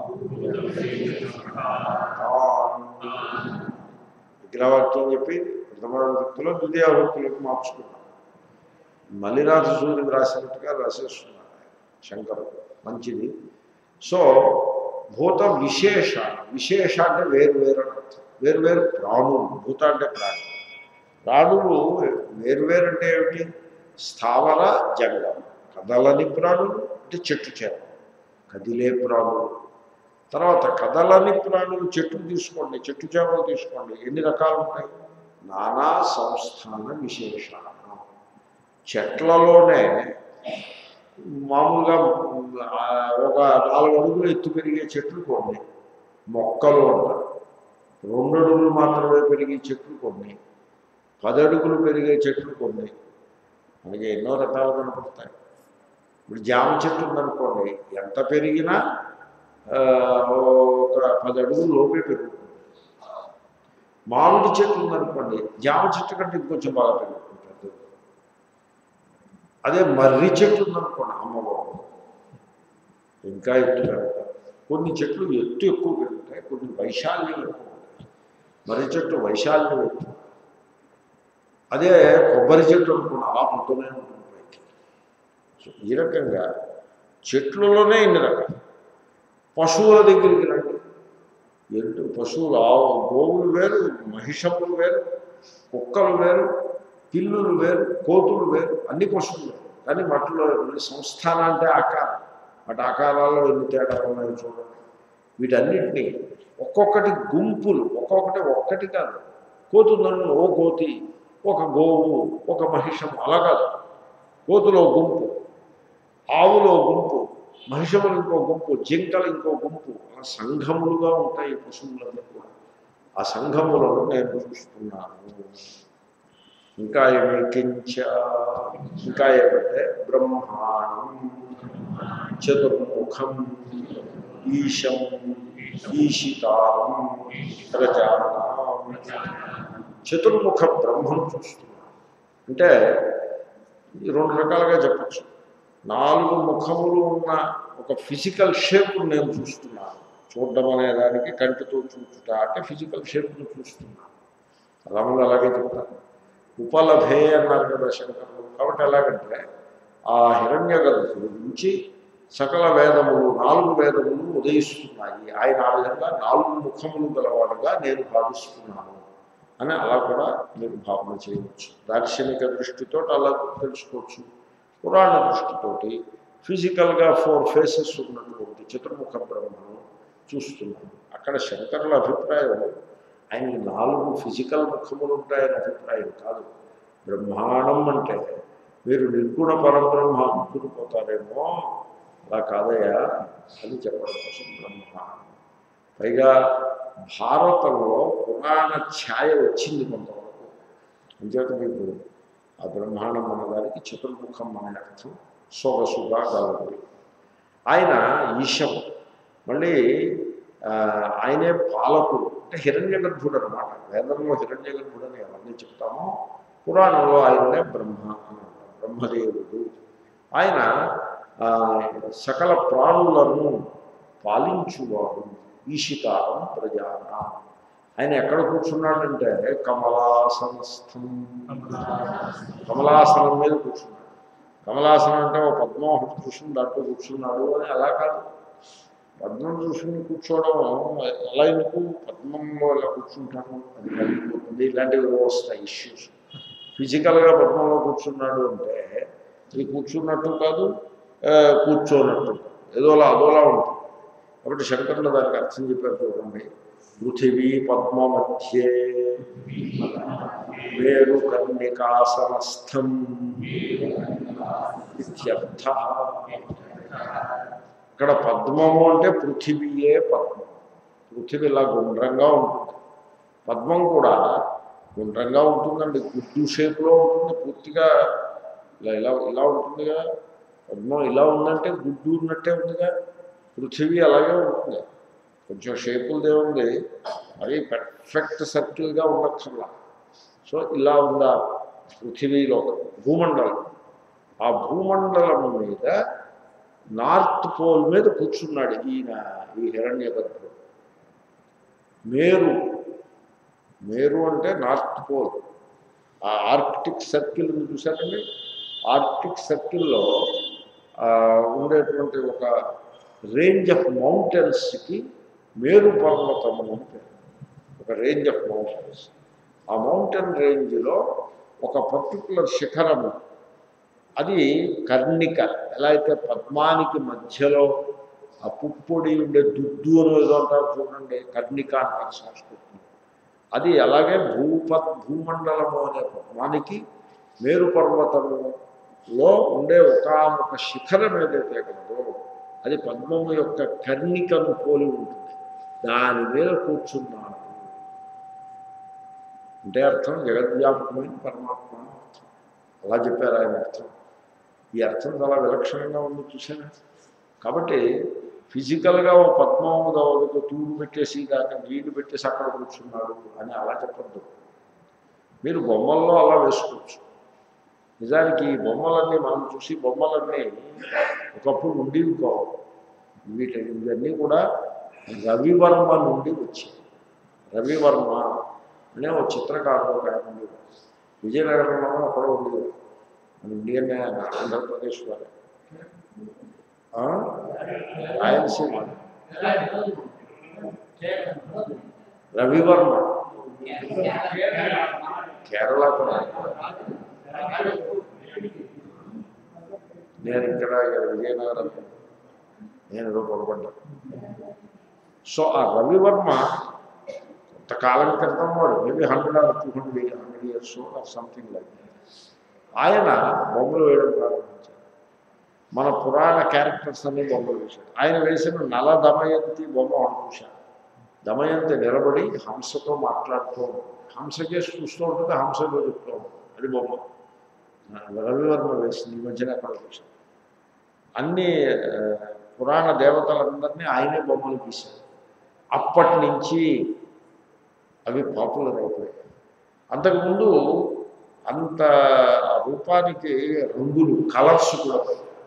Speaker 1: విగ్రహవాక్యం చెప్పి ప్రథమ వ్యక్తిలో ద్వితీయ వ్యక్తులకు మార్చుకున్నాం మల్లినాథ సూర్యుడు రాసినట్టుగా రాసేస్తున్నారు ఆయన, శంకరుడు మంచిది సో భూత విశేష విశేష అంటే వేరు వేరు అని అర్థం వేరు వేరు ప్రాణులు భూత అంటే ప్రాణి ప్రాణులు వేరు వేరు అంటే ఏమిటి స్థావర జంగం కదలని ప్రాణులు అంటే చెట్టు చేప కదిలే ప్రాణులు తర్వాత కదలని ప్రాణులు చెట్టు తీసుకోండి చెట్టు చేపలు తీసుకోండి ఎన్ని రకాలు ఉంటాయి నానా సంస్థాన విశేషాలు చెట్లలోనే మామూలుగా ఆ, ఒక నాలుగు అడుగులు ఎత్తు పెరిగే చెట్లు కొన్ని మొక్కలు ఉంటాయి రెండు అడుగులు మాత్రమే పెరిగే చెట్లు కొన్ని పది అడుగులు పెరిగే చెట్లు కొన్ని మనకి ఎన్నో రకాలు కనపడతాయి ఇప్పుడు జామ చెట్టు ఉందనుకోండి ఎంత పెరిగినా ఆ, ఒక పది అడుగులు లోపే పెరుగుతుంది మామిడి చెట్టు ఉందనుకోండి జామ చెట్టు కంటే ఇంకొంచెం బాగా పెరుగుతుంది అదే మర్రి చెట్టు ఉందనుకోండి అమ్మబాబు ఇంకా ఎత్తు పెరుగుతాయి కొన్ని చెట్లు ఎత్తు ఎక్కువ పెరుగుతాయి కొన్ని వైశాల్యం ఎక్కువ ఉంటాయి మర్రి చెట్టు వైశాల్యం ఎక్కువ అదే కొబ్బరి చెట్టు అనుకోండి అలా పుట్టునే ఉంటుంది పైకి సో ఈ రకంగా చెట్లలోనే ఇన్ని రకాలు పశువుల దగ్గరికి రండి ఎటు పశువులు ఆవు గోవులు వేరు మహిషములు వేరు కుక్కలు వేరు పిల్లులు వేరు కోతులు వేరు అన్ని పశువులు వేరు కానీ వాటిలో మళ్ళీ సంస్థానం అంటే ఆకారం వాటి ఆకారాల్లో ఎన్ని తేడాలు ఉన్నాయో చూడండి వీటన్నిటినీ ఒక్కొక్కటి గుంపులు ఒక్కొక్కటి ఒక్కటి కాదు కోతుందని ఓ కోతి ఒక గోవు ఒక మహిషం అలా కాదు కోతులో గుంపు ఆవులో గుంపు మహిషములు ఇంకో గుంపు జింకలు ఇంకో గుంపు ఆ సంఘములుగా ఉంటాయి ఈ పశువులన్నీ కూడా ఆ సంఘములను నేను చూస్తున్నాను ఇంకా ఏమి కించ ఇంకా ఏమంటే బ్రహ్మాండం చతుర్ముఖం ఈశం ఈశితారం ప్రజానాం చతుర్ముఖ బ్రహ్మను చూస్తున్నాను అంటే ఈ రెండు రకాలుగా చెప్పచ్చు నాలుగు ముఖములు ఉన్న ఒక ఫిజికల్ షేప్ను నేను చూస్తున్నాను చూడడం అనే దానికి కంటితో చూచుట అంటే ఫిజికల్ షేప్ను చూస్తున్నాను రమణ అలాగే చెప్తాను ఉపలభే అన్నారు కదా శంకరులు కాబట్టి ఎలాగంటే ఆ హిరణ్య గర్భుడు నుంచి సకల వేదములు నాలుగు వేదములు ఉదయిస్తున్నాయి ఆయన ఆ విధంగా నాలుగు ముఖములు గలవాడుగా నేను భావిస్తున్నాను అని అలా కూడా మీరు భావన చేయవచ్చు దార్శనిక దృష్టితో అలా తెలుసుకోవచ్చు పురాణ దృష్టితోటి ఫిజికల్గా ఫోర్ ఫేసెస్ ఉన్నటువంటి చతుర్ముఖ బ్రహ్మను చూస్తున్నాను అక్కడ శంకరుల అభిప్రాయం ఆయన నాలుగు ఫిజికల్ ముఖములు ఉంటాయని అభిప్రాయం కాదు బ్రహ్మాండం అంటే మీరు నిర్గుణ పరబ్రహ్మ అనుకునిపోతారేమో అలా కాదయ్యా అని చెప్పడం కోసం బ్రహ్మాండం పైగా భారతంలో పురాణ ఛాయ వచ్చింది కొంతవరకు అంచేత మీకు ఆ బ్రహ్మాండం అన్నదానికి చతుర్ముఖం అనే అర్థం సొగసుగా గలదు ఆయన ఈశం మళ్ళీ ఆ, ఆయనే పాలకుడు అంటే హిరణ్య గర్భుడు అనమాట వేదంలో హిరణ్య గర్భుడు అని అవన్నీ చెప్తామో పురాణంలో ఆయననే బ్రహ్మ అని అంటారు బ్రహ్మదేవుడు ఆయన ఆ, సకల ప్రాణులను పాలించువాడు ఈశికారం ప్రజాన ఆయన ఎక్కడ కూర్చున్నాడంటే కమలాసనస్థం కమలాసనం మీద కూర్చున్నాడు కమలాసనం అంటే ఓ పద్మం ఒకటి కూర్చుని దాంట్లో కూర్చున్నాడు అని అలా కాదు పద్మం చూసుకుని కూర్చోవడం ఎలా ఎందుకు పద్మంలో ఎలా కూర్చుంటాను అది కలిగిపోతుంది ఇలాంటివి వస్తాయి ఇష్యూస్ ఫిజికల్గా పద్మంలో కూర్చున్నాడు అంటే ఇది కూర్చున్నట్టు కాదు ఆ, కూర్చోనట్టు కాదు ఏదోలా అదోలా ఉంటుంది కాబట్టి శంకరులు దానికి అర్థం చెప్పారు చూడండి పృథివీ పద్మ మధ్యే వేరు కన్యకాసనస్థం ఇత్యర్థ ఇక్కడ పద్మము అంటే పృథివీయే పద్మం పృథివీ ఇలా గుండ్రంగా ఉంటుంది పద్మం కూడా గుండ్రంగా ఉంటుందండి గుడ్డు షేప్లో ఉంటుంది పూర్తిగా ఇలా ఇలా ఇలా ఉంటుంది కదా పద్మం ఇలా ఉందంటే గుడ్డు ఉన్నట్టే ఉందిగా పృథివీ అలాగే ఉంటుంది కొంచెం షేపులదే ఉంది అది పర్ఫెక్ట్ సర్కిల్గా ఉండక్కర్లా సో ఇలా ఉందా పృథివీలో భూమండలం ఆ భూమండలం మీద నార్త్ పోల్ మీద కూర్చున్నాడు ఈయన ఈ హిరణ్య మేరు మేరు అంటే నార్త్ పోల్ ఆ ఆర్కిటిక్ సర్కిల్ ఉంది చూసారండి ఆర్కిటిక్ సర్కిల్లో ఉండేటువంటి ఒక రేంజ్ ఆఫ్ మౌంటైన్స్కి మేరు పర్వతము అని పేరు ఒక రేంజ్ ఆఫ్ మౌంటైన్స్ ఆ మౌంటైన్ రేంజ్లో ఒక పర్టికులర్ శిఖరము అది కర్ణిక ఎలా అయితే పద్మానికి మధ్యలో ఆ పుప్పొడి ఉండే దుద్దు అని ఏదో అంటారు చూడండి కర్ణిక అంటారు సంస్కృతం అది అలాగే భూప భూమండలము అనే పద్మానికి మేరు పర్వతములో ఉండే ఒకానొక శిఖరం ఏదైతే కలదో అది పద్మము యొక్క కర్ణికను పోలి ఉంటుంది దాని మీద కూర్చున్నాడు అంటే అర్థం జగద్వ్యాపకమైన పరమాత్మ అని అర్థం అలా చెప్పారు ఆయన అర్థం ఈ అర్థం చాలా విలక్షణంగా ఉంది చూసారా కాబట్టి ఫిజికల్గా ఓ పద్మము ఒక తూడు పెట్టేసి దాకా నీళ్లు పెట్టేసి అక్కడ కూర్చున్నాడు అని అలా చెప్పద్దు మీరు బొమ్మల్లో అలా వేసుకోవచ్చు నిజానికి ఈ బొమ్మలన్నీ మనం చూసి బొమ్మలన్నీ ఒకప్పుడు ఉండేవి కావు వీటి ఇవన్నీ కూడా రవివర్మ నుండి వచ్చాయి రవివర్మ అనే ఒక చిత్రకారుడు ఒక ఆయన ఉండేవాడు విజయనగరంలో అక్కడో ఉండేవాడు మన ఇండియన్ ఆంధ్రప్రదేశ్ వారు ఆ? రాయలసీమ రవివర్మ కేరళ కూడా నేను ఇక్కడ ఇక్కడ విజయనగరం నేను ఏదో పొరపడ్డా సో ఆ రవివర్మ కొంతకాలం క్రితం వాడు maybe hundred or two hundred hundred years or something like ఆయన బొమ్మలు వేయడం ప్రారంభించారు మన పురాణ క్యారెక్టర్స్ అన్ని బొమ్మలు వేశాడు ఆయన వేసిన నల దమయంతి బొమ్మ ఒకటి చూశాను దమయంతి నిలబడి హంసతో మాట్లాడుతూ ఉంటుంది హంసకే చూస్తూ ఉంటుంది హంసలో చెప్తూ ఉంటుంది అది బొమ్మ రవివర్మ వేసింది ఈ మధ్యన అక్కడ చూశాను అన్ని ఆ, పురాణ దేవతలందరినీ ఆయనే బొమ్మలు గీశారు అప్పటి నుంచి అవి పాపులర్ అయిపోయాయి అంతకుముందు అంత ఆ రూపానికి రంగులు కలర్స్ కూడా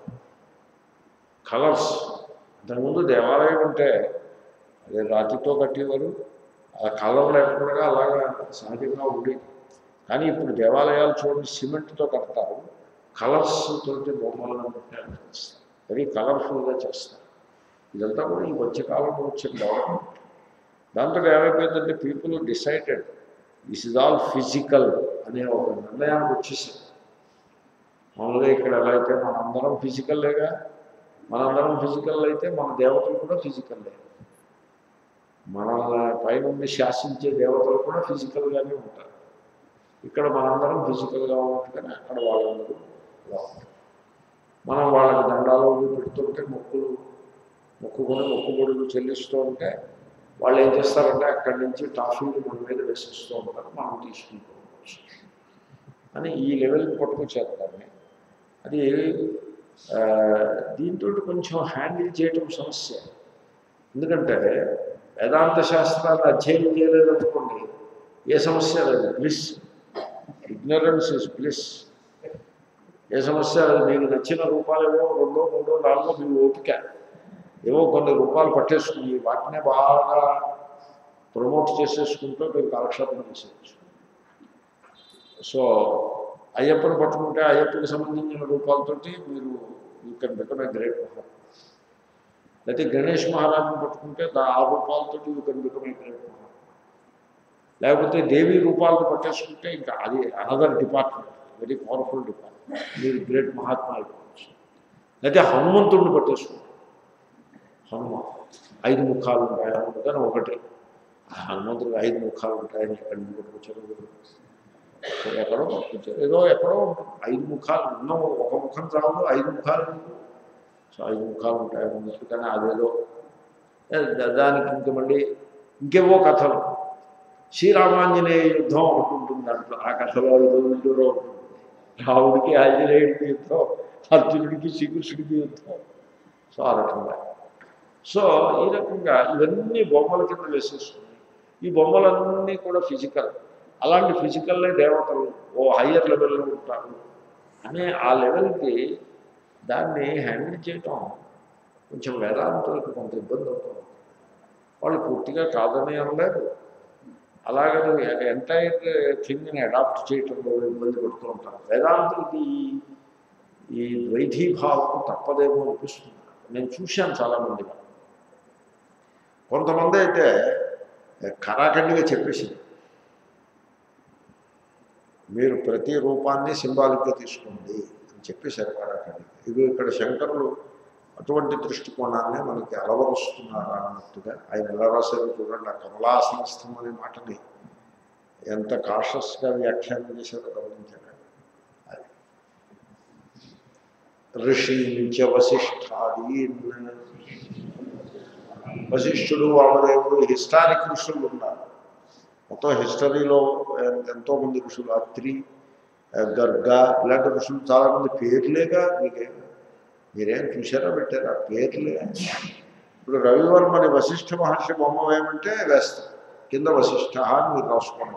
Speaker 1: కలర్స్ అంతకుముందు దేవాలయం అంటే అదే రాతితో కట్టేవారు ఆ కలర్ లేకుండా అలాగా సహజంగా ఉండేది కానీ ఇప్పుడు దేవాలయాలు చూడండి సిమెంట్తో కడతారు కలర్స్ తోటి బొమ్మలను పెట్టారు వెరీ కలర్ఫుల్గా చేస్తారు ఇదంతా కూడా ఈ మధ్యకాలంలో వచ్చిన డెవలప్మెంట్ దాంతో ఏమైపోయిందంటే people decided this is all physical అనే ఒక నిర్ణయానికి వచ్చేసారు మామూలుగా ఇక్కడ ఎలా అయితే మనందరం ఫిజికల్లేగా మనందరం ఫిజికల్ అయితే మన దేవతలు కూడా ఫిజికల్లే మన పైనుండి శాసించే దేవతలు కూడా ఫిజికల్గానే ఉంటారు ఇక్కడ మనందరం ఫిజికల్గా ఉన్నట్టుగానే అక్కడ వాళ్ళందరూ ఇలా ఉంటారు మనం వాళ్ళకి దండాలు అవి పెడుతుంటే మొక్కులు మొక్కుకొని మొక్కుబడులు చెల్లిస్తూ ఉంటే వాళ్ళు ఏం చేస్తారంటే అక్కడి నుంచి టాఫీలు మన మీద వేసిస్తూ ఉంటారు మనం తీసుకుంటూ అని ఈ లెవెల్కి పట్టుకొచ్చారు దాన్ని అది ఆ, దీంతో కొంచెం హ్యాండిల్ చేయటం సమస్య ఎందుకంటే వేదాంత శాస్త్రాన్ని అధ్యయనం చేయలేదనుకోండి ఏ సమస్య లేదు బ్లిస్ ఇగ్నరెన్స్ ఇస్ బ్లిస్ ఏ సమస్య లేదు మీకు నచ్చిన రూపాలు ఏవో రెండో మూడో నాలుగో మీ ఓపిక ఏవో కొన్ని రూపాలు పట్టేసుకుని వాటినే బాగా ప్రమోట్ చేసేసుకుంటూ మీరు కాలక్షేపం చేసేయచ్చు సో అయ్యప్పని పట్టుకుంటే అయ్యప్పకి సంబంధించిన రూపాలతోటి మీరు you can become a great mahatma లేకపోతే గణేష్ మహారాజుని పట్టుకుంటే దా ఆ రూపాలతోటి you can become a great mahatma లేకపోతే దేవి రూపాలను పట్టేసుకుంటే ఇంకా అది another department very powerful department మీరు గ్రేట్ మహాత్మ అయిపోవచ్చు లేకపోతే హనుమంతుడిని పట్టేసుకుంటారు హనుమ ఐదు ముఖాలు ఉంటాయి హనుమంతుడు ఒకటి ఆ హనుమంతుడికి ఐదు ముఖాలు ఉంటాయని ఎక్కడి నుంచి పట్టుకొచ్చారు సో ఎక్కడో పట్టుకొచ్చారు ఏదో ఎక్కడో ఉంటుంది ఐదు ముఖాలు ఉన్న ఒక ముఖం చాలు ఐదు ముఖాలు ఎందుకు? సో ఐదు ముఖాలు ఉంటాయి అన్నట్టు కానీ అదేదో ఏ, దా- దానికి ఇంక మళ్ళీ ఇంకేవో కథలు శ్రీరామాంజనేయ యుద్ధం ఒకటి ఉంటుంది దాంట్లో ఆ కథలో ఏదో ఇందులో ఉంటుంది రావుడికి ఆంజనేయుడికి యుద్ధం అర్జునుడికి శ్రీకృష్ణుడికి యుద్ధం సో ఆ రకంగా సో ఈ రకంగా ఇవన్నీ బొమ్మల కింద వేసేస్తుంది ఈ బొమ్మలన్నీ కూడా ఫిజికల్ అలాంటి ఫిజికల్లే దేవతలు ఓ హయ్యర్ లెవెల్లో ఉంటారు అనే ఆ లెవెల్కి దాన్ని హ్యాండిల్ చేయటం కొంచెం వేదాంతులకు కొంత ఇబ్బంది అవుతుంది వాళ్ళు పూర్తిగా కాదని అనలేదు అలాగని ఎంటైర్ థింగ్ని అడాప్ట్ చేయటంలో ఇబ్బంది పడుతూ ఉంటారు వేదాంతులకి ఈ- ఈ ద్వైధీభావం తప్పదేమో అనిపిస్తుంది నేను చూశాను చాలామంది కొంతమంది అయితే కరాఖండిగా చెప్పేసింది మీరు ప్రతి రూపాన్ని సింబాలిక్గా తీసుకోండి అని చెప్పేశారు కరాఖండి ఇది ఇక్కడ శంకరులు అటువంటి దృష్టికోణాన్ని మనకి అలవరుస్తున్నారా అన్నట్టుగా ఆయన ఎలా రాశారో చూడండి ఆ కమలాసనస్థం అనే మాటని ఎంత కాషస్గా వ్యాఖ్యానం చేశారో గమనించారు అది ఋషించ వశిష్ఠాదీన్ వశిష్ఠుడు వామదేవుడు హిస్టారిక్ ఋషులు ఉన్నారు మొత్తం హిస్టరీలో ఎంతోమంది ఋషులు అత్రి గర్గ ఇలాంటి ఋషులు చాలామంది పేర్లేగా మీకే మీరేం చూసారా పెట్టారా పేర్లే ఇప్పుడు రవివర్మని వశిష్ఠ మహర్షి బొమ్మ వేయమంటే వేస్తారు కింద వశిష్ఠ అని మీరు రాసుకోండి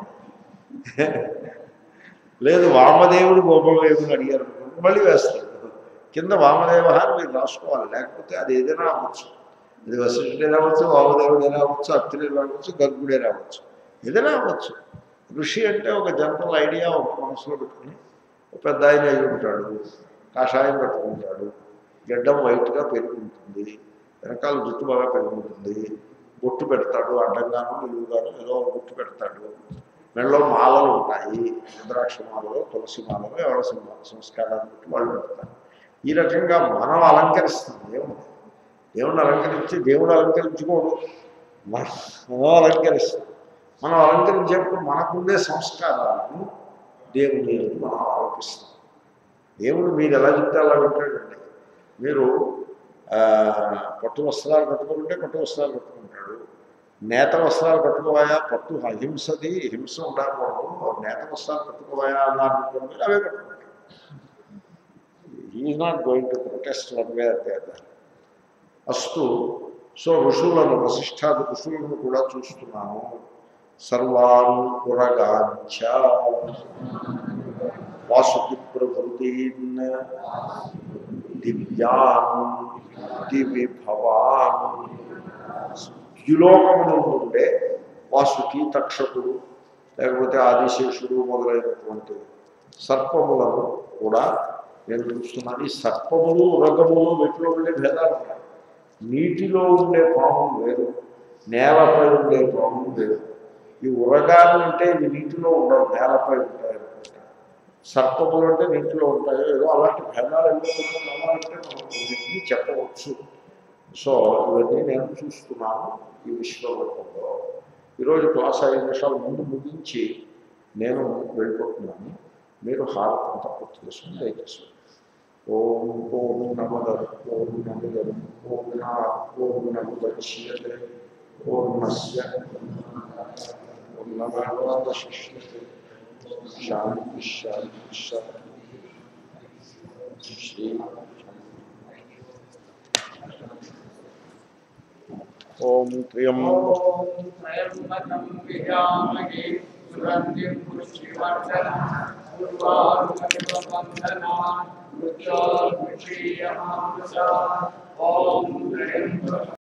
Speaker 1: లేదు వామదేవుడి బొమ్మ వేయమని అడిగారు అనుకోండి, మళ్ళీ వేస్తారు కింద వామదేవ అని మీరు రాసుకోవాలి లేకపోతే అది ఏదైనా అవ్వచ్చు అది వశిష్ఠుడే రావచ్చు వామదేవుడే రావచ్చు అత్తిడే రావచ్చు గర్గుడే రావచ్చు ఏదైనా అవ్వచ్చు ఋషి అంటే ఒక జనరల్ ఐడియా ఒక మనసులో పెట్టుకుని ఒక పెద్ద ఆయన అయి ఉంటాడు కాషాయం కట్టుకుంటాడు గడ్డం వైట్గా పెరుగుంటుంది వెనకాల జుట్టు బాగా పెరుగుంటుంది బొట్టు పెడతాడు అడ్డంగాను నిలువుగాను ఏదో ఒక బొట్టు పెడతాడు మెడలో మాలలు ఉంటాయి రుద్రాక్ష మాలలో తులసి మాలలో ఎవరి సం- సంస్కారాన్ని బట్టి వాళ్ళు పెడతారు ఈ రకంగా మనం అలంకరిస్తాం దేవుడు దేవుడిని అలంకరించి దేవుడు అలంకరించుకోడు మనం అలంకరిస్తాం మనం అలంకరించేప్పుడు మనకుండే సంస్కారాలను దేవుని యందు మనం ఆరోపిస్తాం దేవుడు మీరు ఎలా చెప్తే అలా వింటాడండి మీరు ఆ, పట్టు వస్త్రాలు కట్టుకుంటే పట్టు వస్త్రాలు కట్టుకుంటాడు నేత వస్త్రాలు కట్టుకోవాయా పట్టు అహింసది హింస ఉండకూడదు నేత వస్త్రాలు కట్టుకోవాయా అన్నారు అనుకోండి అవే కట్టుకుంటాడు is not going to protest one way అస్తు సో ఋషులను వశిష్ఠాది ఋషులను కూడా చూస్తున్నాము సర్వాన్ పురగాంచ వాసుకి ప్రభృతీన్ దివ్యాన్ దివి భవాన్ ద్యులోకమును ఉండే వాసుకి తక్షకుడు లేకపోతే ఆదిశేషుడు మొదలైనటువంటి సర్పములను కూడా నేను చూస్తున్నాను ఈ సర్పములు ఉరగములు వీటిలో ఉండే భేదాలు ఉన్నాయి నీటిలో ఉండే పాములు వేరు నేలపై ఉండే పాములు వేరు ఈ ఉరగాలు అంటే ఇవి నీటిలో ఉండవు నేలపై ఉంటాయి అనుకుంటా సర్పములు అంటే నీటిలో ఉంటాయో ఏదో అలాంటి భేదాలు ఎందుకు అంటే మనం వీటిని చెప్పవచ్చు సో ఇవన్నీ నేను చూస్తున్నాను ఈ విశ్వరూపంలో ఈరోజు క్లాస్ ఐదు నిమిషాలు ముందు ముగించి నేను వెళ్ళిపోతున్నాను మీరు హారతి అంతా పూర్తి చేసుకుని దయచేసి ఓం పూర్ణమద పూర్ణమిదం పూర్ణా పూర్ణముద్యతే పూర్ణస్య పూర్ణమాదాశిష్యతే శాంతి శాంతి శాంతి శ్రీ ఓం ప్రియం
Speaker 2: త్రయంబకం విజామహే సుగంధిం పుష్టివర్ధనం పూర్వారుకమివ వందనాన్ మృత్యోర్ముక్షీయమాంస ఓం త్రయంబకం